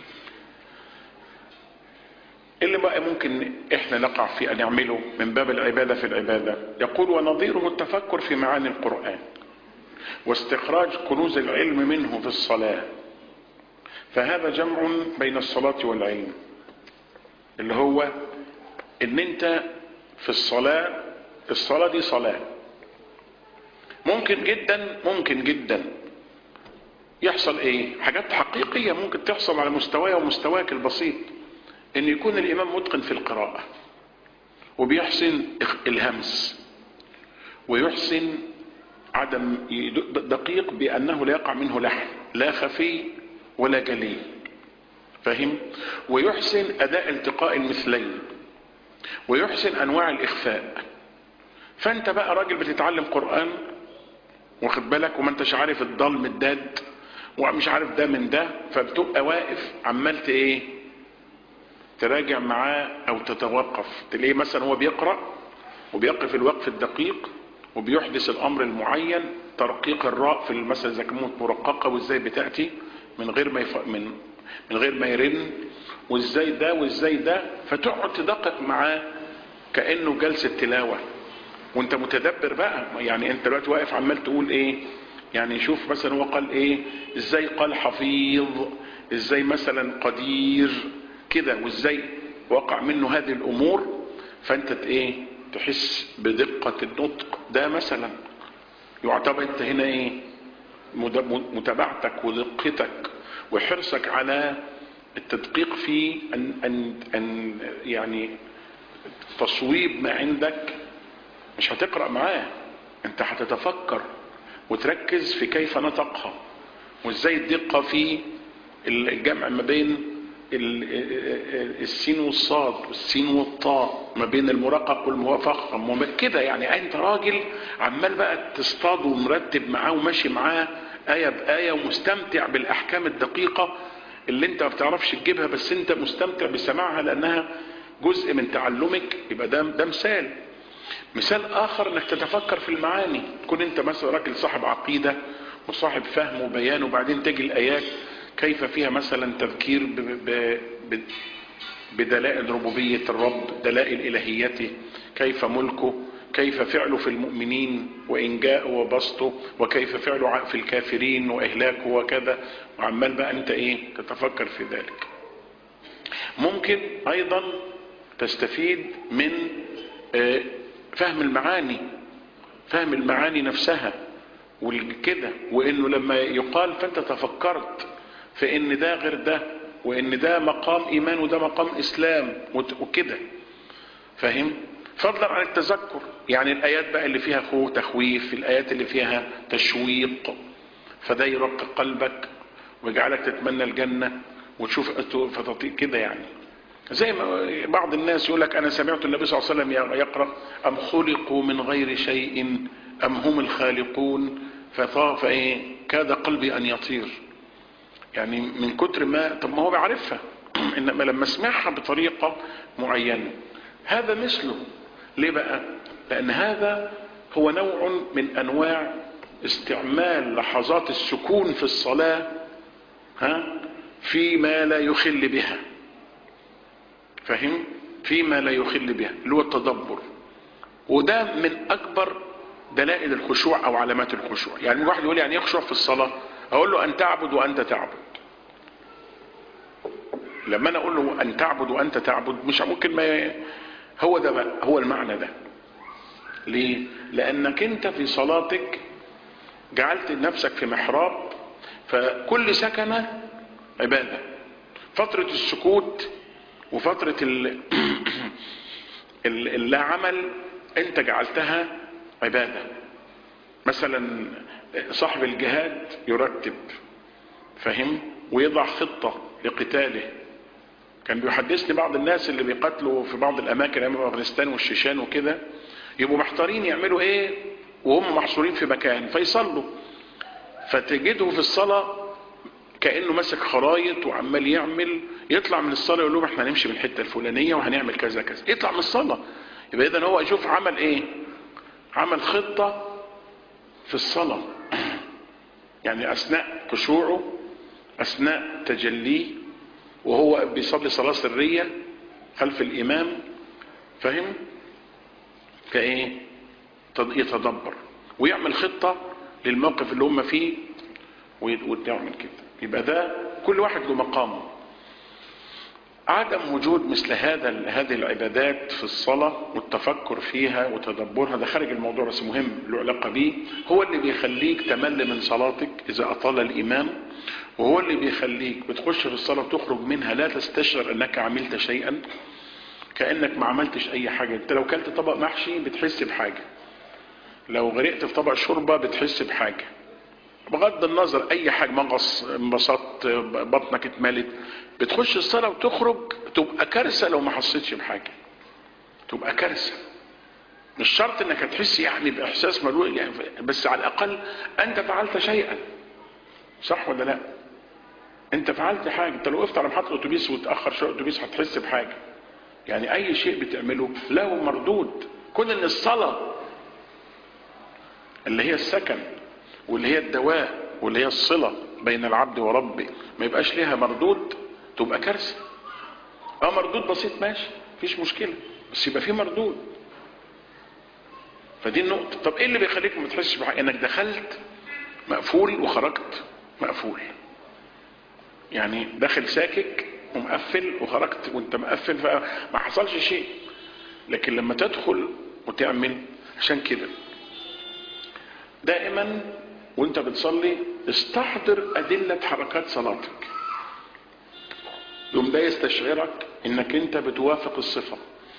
اللي بقى ممكن احنا نقع في ان نعمله من باب العبادة في العبادة يقول ونظيره التفكر في معاني القرآن واستخراج كنوز العلم منه في الصلاة فهذا جمع بين الصلاة والعلم اللي هو ان انت في الصلاة الصلاة دي صلاة ممكن جدا ممكن جدا يحصل ايه حاجات حقيقية ممكن تحصل على مستواي ومستواك البسيط ان يكون الامام متقن في القراءة وبيحسن الهمس ويحسن عدم دقيق بانه لا يقع منه لحن لا خفي ولا جلي فهم ويحسن اداء التقاء المثلين ويحسن انواع الاخفاء فانت بقى راجل بتتعلم قرآن واخد بالك وما انتش عارف الضال من الداد ومش عارف ده من ده فبتبقى واقف عملت ايه تراجع معاه او تتوقف تلاقيه مثلا هو بيقرأ وبيقف الوقف الدقيق وبيحدث الامر المعين ترقيق الراء في المثل اذا كانت مرققه وازاي بتاتي من غير ما يف... من من غير ما يرن وازاي ده وازاي ده فتقعد تدقق معاه كانه جلسه تلاوه وانت متدبر بقى يعني انت دلوقتي واقف عمال تقول ايه يعني شوف مثلا هو قال ايه ازاي قال حفيظ ازاي مثلا قدير كده وازاي وقع منه هذه الامور فانت ايه تحس بدقة النطق ده مثلا يعتبر انت هنا ايه متابعتك ودقتك وحرصك على التدقيق في أن, أن, أن يعني تصويب ما عندك مش هتقرأ معاه انت هتتفكر وتركز في كيف نطقها وازاي الدقة في الجمع ما بين السين والصاد والسين والطاء ما بين المرقق والمفخم كده يعني انت راجل عمال بقى تصطاد ومرتب معاه وماشي معاه آية بآية ومستمتع بالأحكام الدقيقة اللي انت ما بتعرفش تجيبها بس انت مستمتع بسماعها لأنها جزء من تعلمك يبقى ده ده مثال مثال آخر انك تتفكر في المعاني تكون انت مثلا راجل صاحب عقيدة وصاحب فهم وبيان وبعدين تجي الآيات كيف فيها مثلا تذكير ب ب ب بدلائل ربوبية الرب دلائل إلهيته كيف ملكه كيف فعله في المؤمنين وإنجاءه وبسطه وكيف فعله في الكافرين وإهلاكه وكذا وعمال بقى أنت إيه تتفكر في ذلك ممكن أيضا تستفيد من فهم المعاني فهم المعاني نفسها والكده وإنه لما يقال فأنت تفكرت في إن ده غير ده وإن ده مقام إيمان وده مقام إسلام وكده فاهم؟ فضلا عن التذكر يعني الآيات بقى اللي فيها خوف تخويف الآيات اللي فيها تشويق فده يرقق قلبك ويجعلك تتمنى الجنة وتشوف فتطيق كده يعني زي ما بعض الناس يقول لك أنا سمعت النبي صلى الله عليه وسلم يقرأ أم خلقوا من غير شيء أم هم الخالقون فطاف إيه كاد قلبي أن يطير يعني من كتر ما طب ما هو بيعرفها إنما لما سمعها بطريقة معينة هذا مثله ليه بقى لان هذا هو نوع من انواع استعمال لحظات السكون في الصلاة ها فيما لا يخل بها فهم فيما لا يخل بها اللي هو التدبر وده من اكبر دلائل الخشوع او علامات الخشوع يعني واحد يقول يعني يخشع في الصلاة اقول له ان تعبد وانت تعبد لما انا اقول له ان تعبد وانت تعبد مش ممكن ما هو ده بقى هو المعنى ده ليه لانك انت في صلاتك جعلت نفسك في محراب فكل سكنة عبادة فترة السكوت وفترة اللا عمل انت جعلتها عبادة مثلا صاحب الجهاد يرتب فهم ويضع خطة لقتاله كان بيحدثني بعض الناس اللي بيقاتلوا في بعض الاماكن ايام افغانستان والشيشان وكده يبقوا محتارين يعملوا ايه وهم محصورين في مكان فيصلوا فتجده في الصلاه كانه ماسك خرايط وعمال يعمل يطلع من الصلاه يقول لهم احنا هنمشي من الحته الفلانيه وهنعمل كذا كذا يطلع من الصلاه يبقى اذا هو يشوف عمل ايه عمل خطه في الصلاه يعني اثناء خشوعه اثناء تجليه وهو بيصلي صلاة سرية خلف الإمام فهم كإيه يتدبر ويعمل خطة للموقف اللي هم فيه ويعمل كده يبقى ده كل واحد له مقامه عدم وجود مثل هذا هذه العبادات في الصلاة والتفكر فيها وتدبرها ده خارج الموضوع بس مهم له علاقة بيه هو اللي بيخليك تمل من صلاتك إذا أطال الإمام وهو اللي بيخليك بتخش في الصلاة وتخرج منها لا تستشعر أنك عملت شيئا كأنك ما عملتش أي حاجة أنت لو كلت طبق محشي بتحس بحاجة لو غرقت في طبق شوربة بتحس بحاجة بغض النظر اي حاجه مغص انبسطت بطنك اتملت بتخش الصلاه وتخرج تبقى كارثه لو ما حسيتش بحاجه تبقى كارثه مش شرط انك هتحس يعني باحساس ملوء يعني بس على الاقل انت فعلت شيئا صح ولا لا انت فعلت حاجه انت لو وقفت على محطه اتوبيس وتاخر شويه اتوبيس هتحس بحاجه يعني اي شيء بتعمله له مردود كون ان الصلاه اللي هي السكن واللي هي الدواء واللي هي الصلة بين العبد وربه ما يبقاش ليها مردود تبقى كارثة اه مردود بسيط ماشي مفيش مشكلة بس يبقى في مردود فدي النقطة طب ايه اللي بيخليك ما تحسش بحاجة انك دخلت مقفول وخرجت مقفول يعني داخل ساكك ومقفل وخرجت وانت مقفل فما حصلش شيء لكن لما تدخل وتعمل عشان كده دائما وانت بتصلي استحضر أدلة حركات صلاتك يوم ده يستشعرك انك انت بتوافق الصفة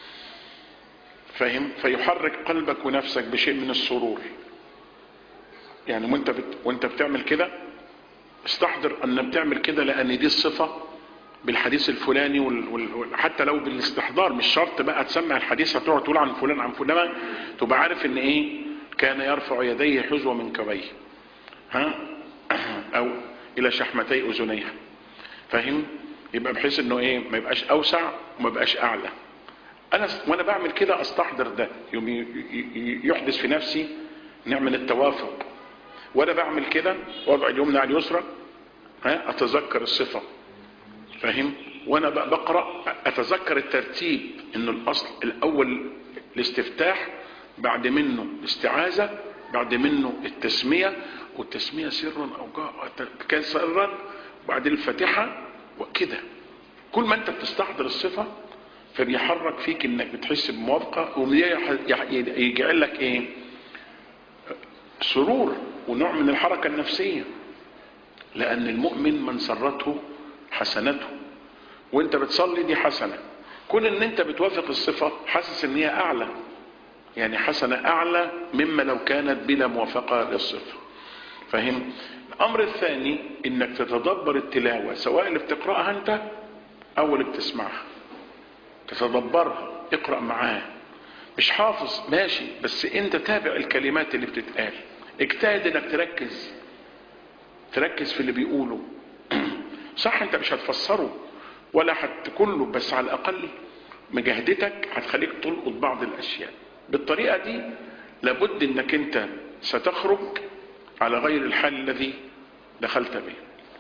فاهم فيحرك قلبك ونفسك بشيء من السرور يعني وانت بت... وانت بتعمل كده استحضر ان بتعمل كده لان دي الصفة بالحديث الفلاني وال... وال... حتى لو بالاستحضار مش شرط بقى تسمع الحديث هتقعد تقول عن فلان عن فلان تبقى عارف ان ايه كان يرفع يديه حزو من كبيه ها او الى شحمتي اذنيها فاهم يبقى بحيث انه ايه ما يبقاش اوسع وما يبقاش اعلى انا وانا بعمل كده استحضر ده يوم يحدث في نفسي نعمل التوافق وانا بعمل كده وضع اليمنى على اليسرى ها اتذكر الصفه فاهم وانا بقرا اتذكر الترتيب انه الاصل الاول الاستفتاح بعد منه الاستعاذه بعد منه التسميه والتسميه سرا او كان سرا بعد الفاتحه وكده كل ما انت بتستحضر الصفه فبيحرك فيك انك بتحس بموافقه ويجعل لك ايه سرور ونوع من الحركه النفسيه لان المؤمن من سرته حسنته وانت بتصلي دي حسنه كون ان انت بتوافق الصفه حاسس ان هي اعلى يعني حسنه اعلى مما لو كانت بلا موافقه للصفه فاهم الامر الثاني انك تتدبر التلاوه سواء اللي بتقراها انت او اللي بتسمعها تتدبرها اقرا معاه مش حافظ ماشي بس انت تابع الكلمات اللي بتتقال اجتهد انك تركز تركز في اللي بيقوله صح انت مش هتفسره ولا هتكون له بس على الاقل مجاهدتك هتخليك تلقط بعض الاشياء بالطريقه دي لابد انك انت ستخرج على غير الحال الذي دخلت به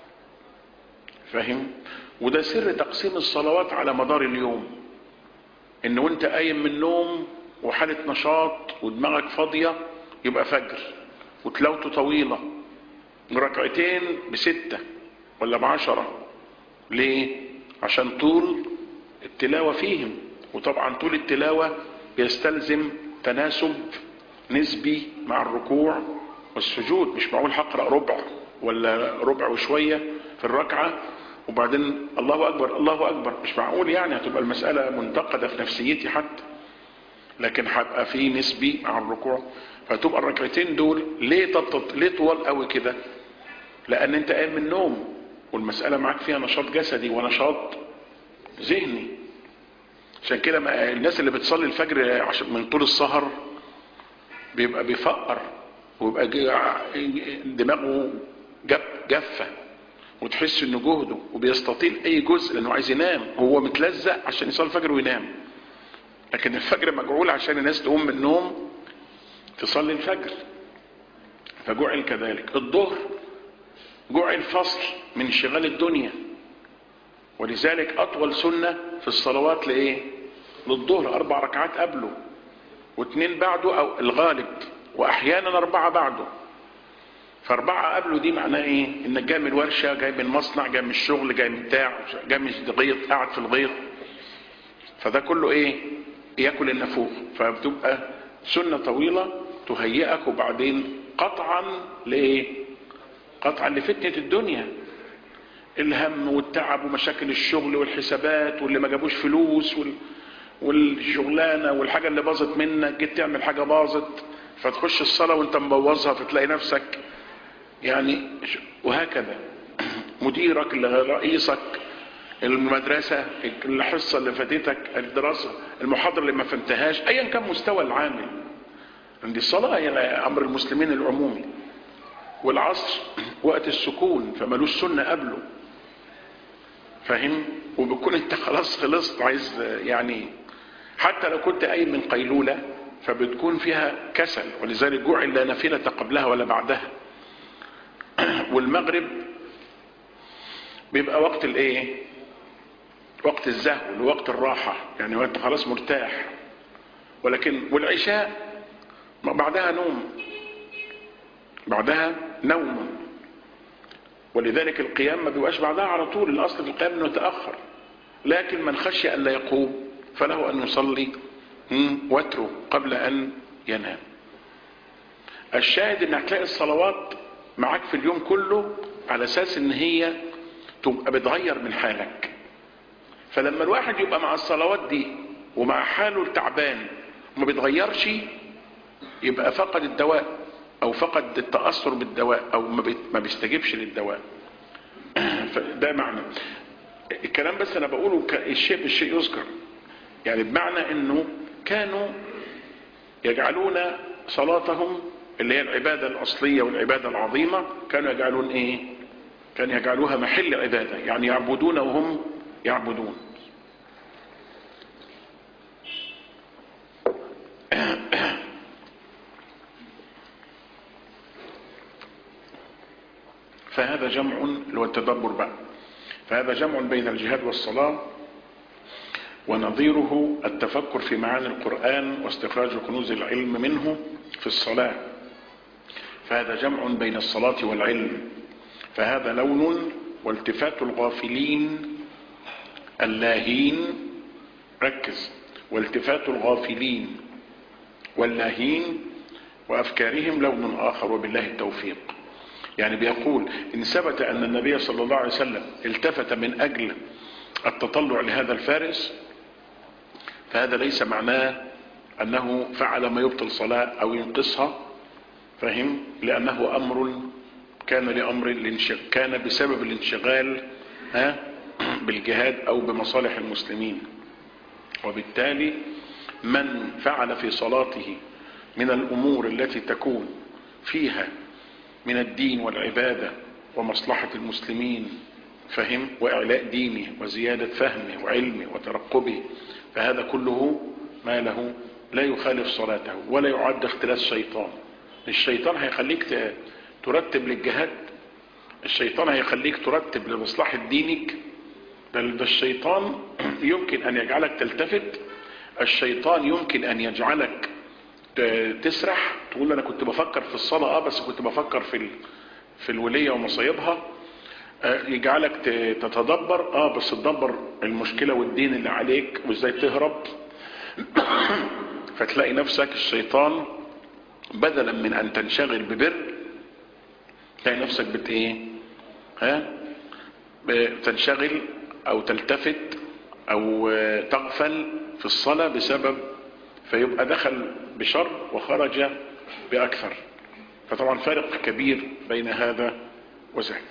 فاهم وده سر تقسيم الصلوات على مدار اليوم ان وانت قايم من النوم وحالة نشاط ودماغك فاضية يبقى فجر وتلاوته طويلة ركعتين بستة ولا بعشرة ليه عشان طول التلاوة فيهم وطبعا طول التلاوة بيستلزم تناسب نسبي مع الركوع والسجود مش معقول هقرا ربع ولا ربع وشويه في الركعه وبعدين الله اكبر الله اكبر مش معقول يعني هتبقى المساله منتقده في نفسيتي حتى لكن هبقى في نسبي مع الركوع فتبقى الركعتين دول ليه تطط ليه طوال قوي كده لان انت قايم من النوم والمساله معاك فيها نشاط جسدي ونشاط ذهني عشان كده الناس اللي بتصلي الفجر عشان من طول السهر بيبقى بيفقر ويبقى دماغه جف جافه وتحس انه جهده وبيستطيل اي جزء لانه عايز ينام هو متلزق عشان يصلي الفجر وينام لكن الفجر مجعول عشان الناس تقوم من النوم تصلي الفجر فجعل كذلك الظهر جعل فصل من انشغال الدنيا ولذلك اطول سنه في الصلوات لايه للظهر اربع ركعات قبله واثنين بعده او الغالب واحيانا اربعه بعده فاربعه قبله دي معناه ايه انك جاي من الورشه جاي من المصنع جاي من الشغل جاي من بتاع جاي من الغيط قاعد في الغيط فده كله ايه ياكل النفوخ فبتبقى سنه طويله تهيئك وبعدين قطعا لايه قطعا لفتنه الدنيا الهم والتعب ومشاكل الشغل والحسابات واللي ما جابوش فلوس وال... والشغلانه والحاجه اللي باظت منك جيت تعمل حاجه باظت فتخش الصلاه وانت مبوظها فتلاقي نفسك يعني وهكذا مديرك اللي رئيسك المدرسة الحصة اللي فاتتك الدراسة المحاضرة اللي ما فهمتهاش ايا كان مستوى العامل عند الصلاة هي امر المسلمين العمومي والعصر وقت السكون فمالوش سنة قبله فاهم وبكون انت خلاص خلصت عايز يعني حتى لو كنت قايم من قيلولة فبتكون فيها كسل ولذلك جعل لا نافلة قبلها ولا بعدها والمغرب بيبقى وقت الايه وقت الزهو وقت الراحة يعني وانت خلاص مرتاح ولكن والعشاء بعدها نوم بعدها نوم ولذلك القيام ما بيبقاش بعدها على طول الاصل في القيام انه يتاخر لكن من خشي ان لا يقوم فله ان يصلي وتره قبل ان ينام الشاهد انك تلاقي الصلوات معاك في اليوم كله على اساس ان هي تبقى بتغير من حالك فلما الواحد يبقى مع الصلوات دي ومع حاله التعبان وما بيتغيرش يبقى فقد الدواء او فقد التأثر بالدواء او ما بيستجيبش للدواء ده معنى الكلام بس انا بقوله الشيء بالشيء يذكر يعني بمعنى انه كانوا يجعلون صلاتهم اللي هي العبادة الاصلية والعبادة العظيمة كانوا يجعلون ايه كانوا يجعلوها محل عبادة يعني يعبدون وهم يعبدون فهذا جمع اللي هو التدبر بقى فهذا جمع بين الجهاد والصلاة ونظيره التفكر في معاني القرآن واستخراج كنوز العلم منه في الصلاة فهذا جمع بين الصلاة والعلم فهذا لون والتفات الغافلين اللاهين ركز والتفات الغافلين واللاهين وأفكارهم لون آخر وبالله التوفيق يعني بيقول إن ثبت أن النبي صلى الله عليه وسلم التفت من أجل التطلع لهذا الفارس فهذا ليس معناه أنه فعل ما يبطل صلاة أو ينقصها فهم لأنه أمر كان لأمر كان بسبب الانشغال ها بالجهاد أو بمصالح المسلمين وبالتالي من فعل في صلاته من الأمور التي تكون فيها من الدين والعبادة ومصلحة المسلمين فهم وإعلاء دينه وزيادة فهمه وعلمه وترقبه فهذا كله ما له لا يخالف صلاته ولا يعد اختلاس شيطان الشيطان هيخليك ترتب للجهاد الشيطان هيخليك ترتب لمصلحة دينك بل ده الشيطان يمكن أن يجعلك تلتفت الشيطان يمكن أن يجعلك تسرح تقول انا كنت بفكر في الصلاة اه بس كنت بفكر في في الولية ومصايبها آه يجعلك تتدبر اه بس تدبر المشكلة والدين اللي عليك وازاي تهرب فتلاقي نفسك الشيطان بدلا من ان تنشغل ببر تلاقي نفسك بت ايه ها تنشغل او تلتفت او تغفل في الصلاة بسبب فيبقى دخل بشر وخرج بأكثر فطبعا فارق كبير بين هذا وذاك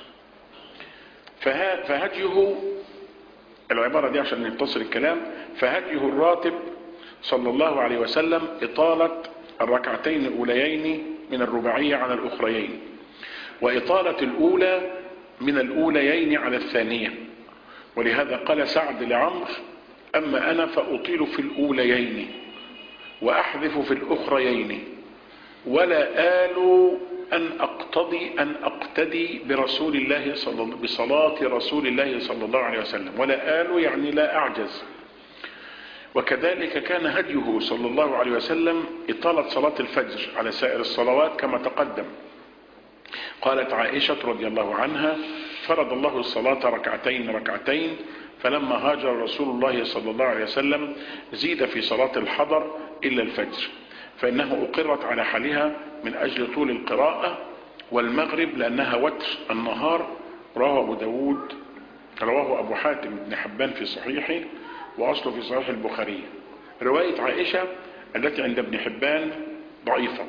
فهديه العبارة دي عشان نتصل الكلام فهديه الراتب صلى الله عليه وسلم إطالة الركعتين الأوليين من الرباعية على الأخريين وإطالة الأولى من الأوليين على الثانية ولهذا قال سعد لعمر أما أنا فأطيل في الأوليين وأحذف في الأخريين ولا آل أن أقتضي أن أقتدي برسول الله صلى الله بصلاة رسول الله صلى الله عليه وسلم ولا آل يعني لا أعجز وكذلك كان هديه صلى الله عليه وسلم إطالة صلاة الفجر على سائر الصلوات كما تقدم قالت عائشة رضي الله عنها فرض الله الصلاة ركعتين ركعتين فلما هاجر رسول الله صلى الله عليه وسلم زيد في صلاة الحضر إلا الفجر فإنه أقرت على حالها من أجل طول القراءة والمغرب لأنها وتر النهار رواه أبو داود رواه أبو حاتم بن حبان في صحيحه وأصله في صحيح البخاري رواية عائشة التي عند ابن حبان ضعيفة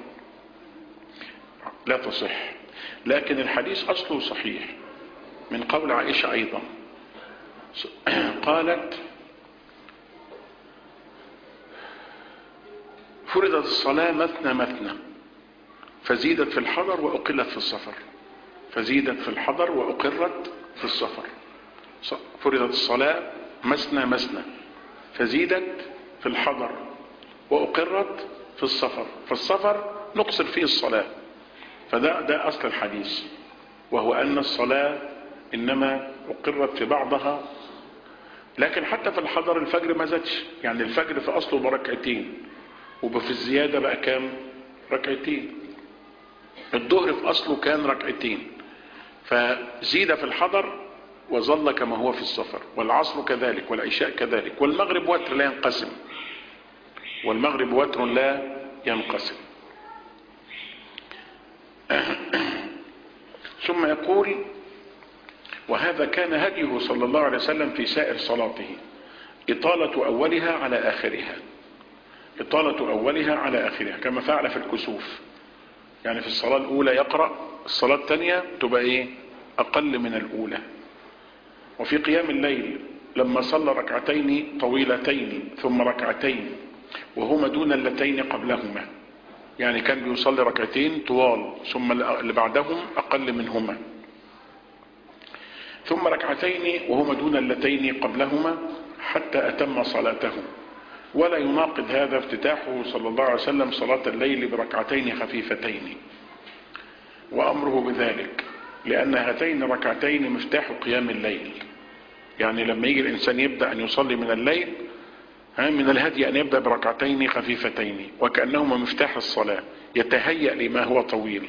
لا تصح لكن الحديث أصله صحيح من قول عائشة أيضا قالت فرضت الصلاة مثنى مثنى فزيدت في الحضر وأقلت في السفر فزيدت في الحضر وأقرت في السفر فرضت الصلاة مثنى مثنى فزيدت في الحضر وأقرت في السفر فالسفر نقصر فيه الصلاة فده ده أصل الحديث وهو أن الصلاة إنما أقرت في بعضها لكن حتى في الحضر الفجر ما زادش يعني الفجر في أصله بركعتين وفي الزيادة بقى كام ركعتين الظهر في أصله كان ركعتين فزيد في الحضر وظل كما هو في السفر والعصر كذلك والعشاء كذلك والمغرب وتر لا ينقسم والمغرب وتر لا ينقسم ثم يقول وهذا كان هديه صلى الله عليه وسلم في سائر صلاته إطالة أولها على آخرها إطالة أولها على آخرها كما فعل في الكسوف يعني في الصلاة الأولى يقرأ الصلاة الثانية تبقى إيه أقل من الأولى وفي قيام الليل لما صلى ركعتين طويلتين ثم ركعتين وهما دون اللتين قبلهما يعني كان بيصلي ركعتين طوال ثم اللي بعدهم أقل منهما ثم ركعتين وهما دون اللتين قبلهما حتى أتم صلاته ولا يناقض هذا افتتاحه صلى الله عليه وسلم صلاة الليل بركعتين خفيفتين وأمره بذلك لأن هاتين الركعتين مفتاح قيام الليل يعني لما يجي الإنسان يبدأ أن يصلي من الليل من الهدي أن يبدأ بركعتين خفيفتين وكأنهما مفتاح الصلاة يتهيأ لما هو طويل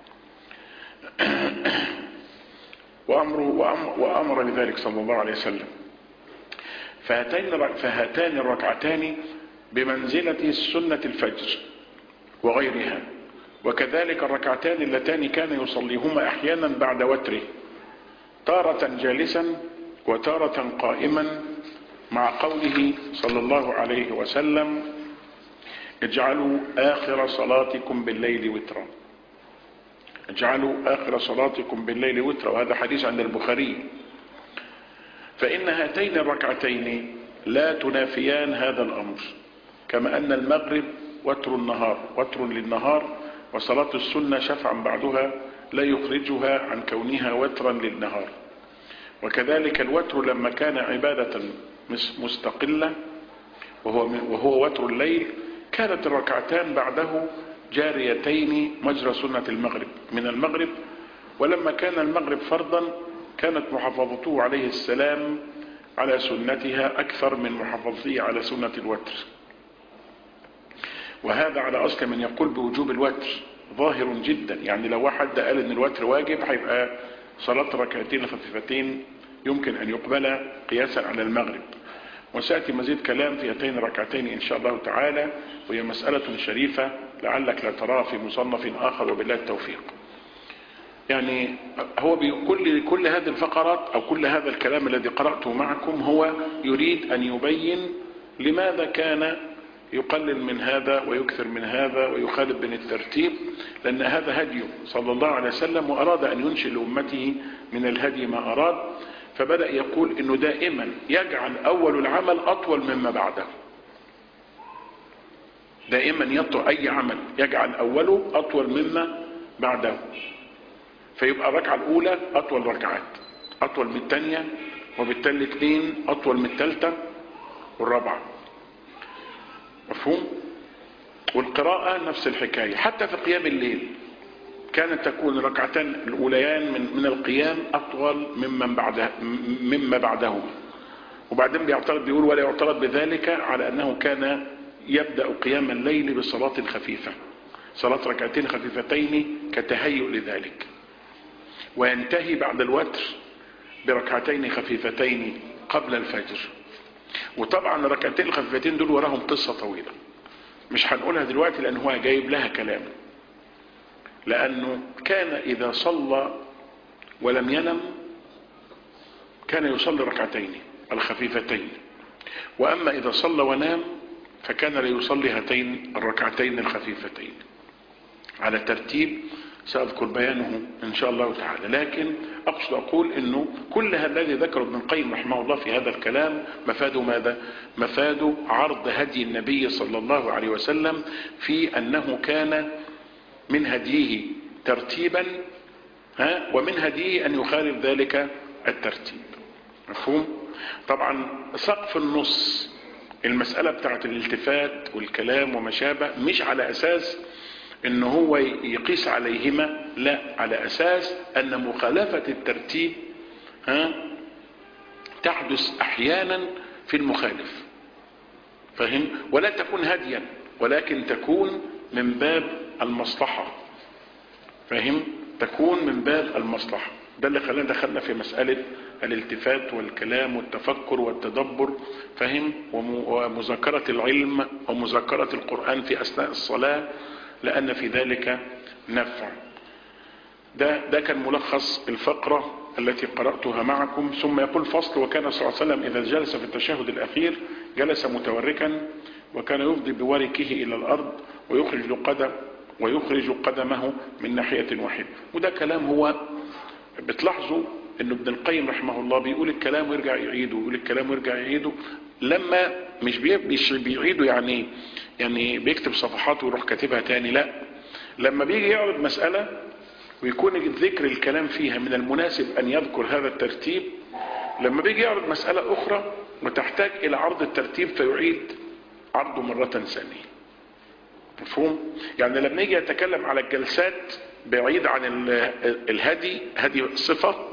وأمر, وأمر, وأمر بذلك صلى الله عليه وسلم فهاتين, فهاتان الركعتان بمنزلة سنة الفجر وغيرها وكذلك الركعتان اللتان كان يصليهما أحيانا بعد وتره تارة جالسا وتارة قائما مع قوله صلى الله عليه وسلم اجعلوا آخر صلاتكم بالليل وترا اجعلوا آخر صلاتكم بالليل وترا وهذا حديث عند البخاري فإن هاتين الركعتين لا تنافيان هذا الأمر كما أن المغرب وتر النهار وتر للنهار وصلاة السنة شفعا بعدها لا يخرجها عن كونها وترا للنهار وكذلك الوتر لما كان عبادة مستقلة وهو, وهو وتر الليل كانت الركعتان بعده جاريتين مجرى سنة المغرب من المغرب ولما كان المغرب فرضا كانت محافظته عليه السلام على سنتها أكثر من محافظته على سنة الوتر وهذا على أصل من يقول بوجوب الوتر ظاهر جدا يعني لو واحد قال ان الوتر واجب هيبقى صلاة ركعتين خفيفتين يمكن أن يقبل قياسا على المغرب وسيأتي مزيد كلام في هاتين الركعتين إن شاء الله تعالى وهي مسألة شريفة لعلك لا تراها في مصنف آخر وبالله التوفيق يعني هو بكل كل هذه الفقرات أو كل هذا الكلام الذي قرأته معكم هو يريد أن يبين لماذا كان يقلل من هذا ويكثر من هذا ويخالف بين الترتيب لأن هذا هديه صلى الله عليه وسلم وأراد أن ينشئ لأمته من الهدي ما أراد فبدأ يقول أنه دائما يجعل أول العمل أطول مما بعده دائما يطول أي عمل يجعل أوله أطول مما بعده فيبقى الركعة الأولى أطول ركعات أطول من الثانية وبالتالي الاثنين أطول من الثالثة والرابعة مفهوم والقراءة نفس الحكاية حتى في قيام الليل كانت تكون الركعتان الأوليان من, من القيام أطول ممن بعده مما بعدهما وبعدين بيعترض بيقول ولا يعترض بذلك على أنه كان يبدأ قيام الليل بصلاة خفيفة صلاة ركعتين خفيفتين كتهيؤ لذلك وينتهي بعد الوتر بركعتين خفيفتين قبل الفجر وطبعا الركعتين الخفيفتين دول وراهم قصة طويلة مش هنقولها دلوقتي لأن هو جايب لها كلام لأنه كان إذا صلى ولم ينم كان يصلي ركعتين الخفيفتين وأما إذا صلى ونام فكان لا يصلي هاتين الركعتين الخفيفتين على ترتيب سأذكر بيانه إن شاء الله تعالى لكن أقصد أقول أنه كل هذا الذي ذكره ابن القيم رحمه الله في هذا الكلام مفاده ماذا مفاده عرض هدي النبي صلى الله عليه وسلم في أنه كان من هديه ترتيبا ها ومن هديه أن يخالف ذلك الترتيب مفهوم طبعا سقف النص المسألة بتاعت الالتفات والكلام وما شابه مش على أساس ان هو يقيس عليهما لا على اساس ان مخالفة الترتيب ها تحدث احيانا في المخالف فهم ولا تكون هديا ولكن تكون من باب المصلحة فهم تكون من باب المصلحة ده اللي خلانا دخلنا في مسألة الالتفات والكلام والتفكر والتدبر فهم ومذاكرة العلم ومذاكرة القرآن في أثناء الصلاة لأن في ذلك نفع ده, ده كان ملخص الفقرة التي قرأتها معكم ثم يقول فصل وكان صلى الله عليه وسلم إذا جلس في التشهد الأخير جلس متوركا وكان يفضي بوركه إلى الأرض ويخرج قدم ويخرج قدمه من ناحية واحدة وده كلام هو بتلاحظوا انه ابن القيم رحمه الله بيقول الكلام ويرجع يعيده ويقول الكلام ويرجع يعيده لما مش مش بيعيده يعني يعني بيكتب صفحات ويروح كاتبها تاني لا لما بيجي يعرض مسألة ويكون ذكر الكلام فيها من المناسب ان يذكر هذا الترتيب لما بيجي يعرض مسألة اخرى وتحتاج الى عرض الترتيب فيعيد عرضه مرة ثانية مفهوم يعني لما يجي يتكلم على الجلسات بعيد عن الهدي هدي صفة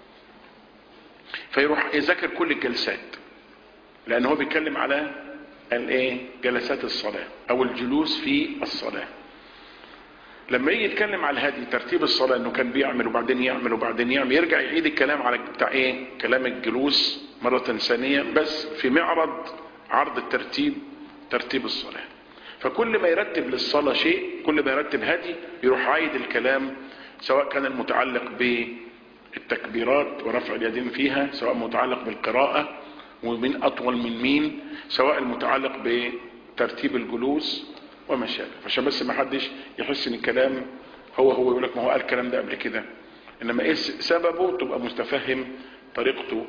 فيروح يذاكر كل الجلسات لان هو بيتكلم على الايه جلسات الصلاة او الجلوس في الصلاة لما يجي يتكلم على الهدي ترتيب الصلاة انه كان بيعمل وبعدين يعمل وبعدين يعمل يرجع يعيد الكلام على بتاع ايه كلام الجلوس مرة ثانية بس في معرض عرض الترتيب ترتيب الصلاة فكل ما يرتب للصلاة شيء كل ما يرتب هدي يروح عايد الكلام سواء كان المتعلق بالتكبيرات ورفع اليدين فيها سواء متعلق بالقراءة ومن أطول من مين سواء المتعلق بترتيب الجلوس وما شابه عشان بس ما حدش يحس ان الكلام هو هو يقول لك ما هو قال الكلام ده قبل كده انما ايه سببه تبقى مستفهم طريقته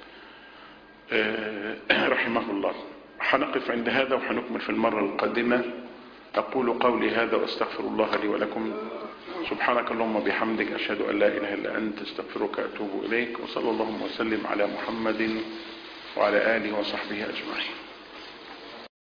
رحمه الله هنقف عند هذا وهنكمل في المرة القادمة أقول قولي هذا وأستغفر الله لي ولكم سبحانك اللهم وبحمدك أشهد أن لا إله إلا أنت استغفرك أتوب إليك وصلى اللهم وسلم على محمد وعلى آله وصحبه أجمعين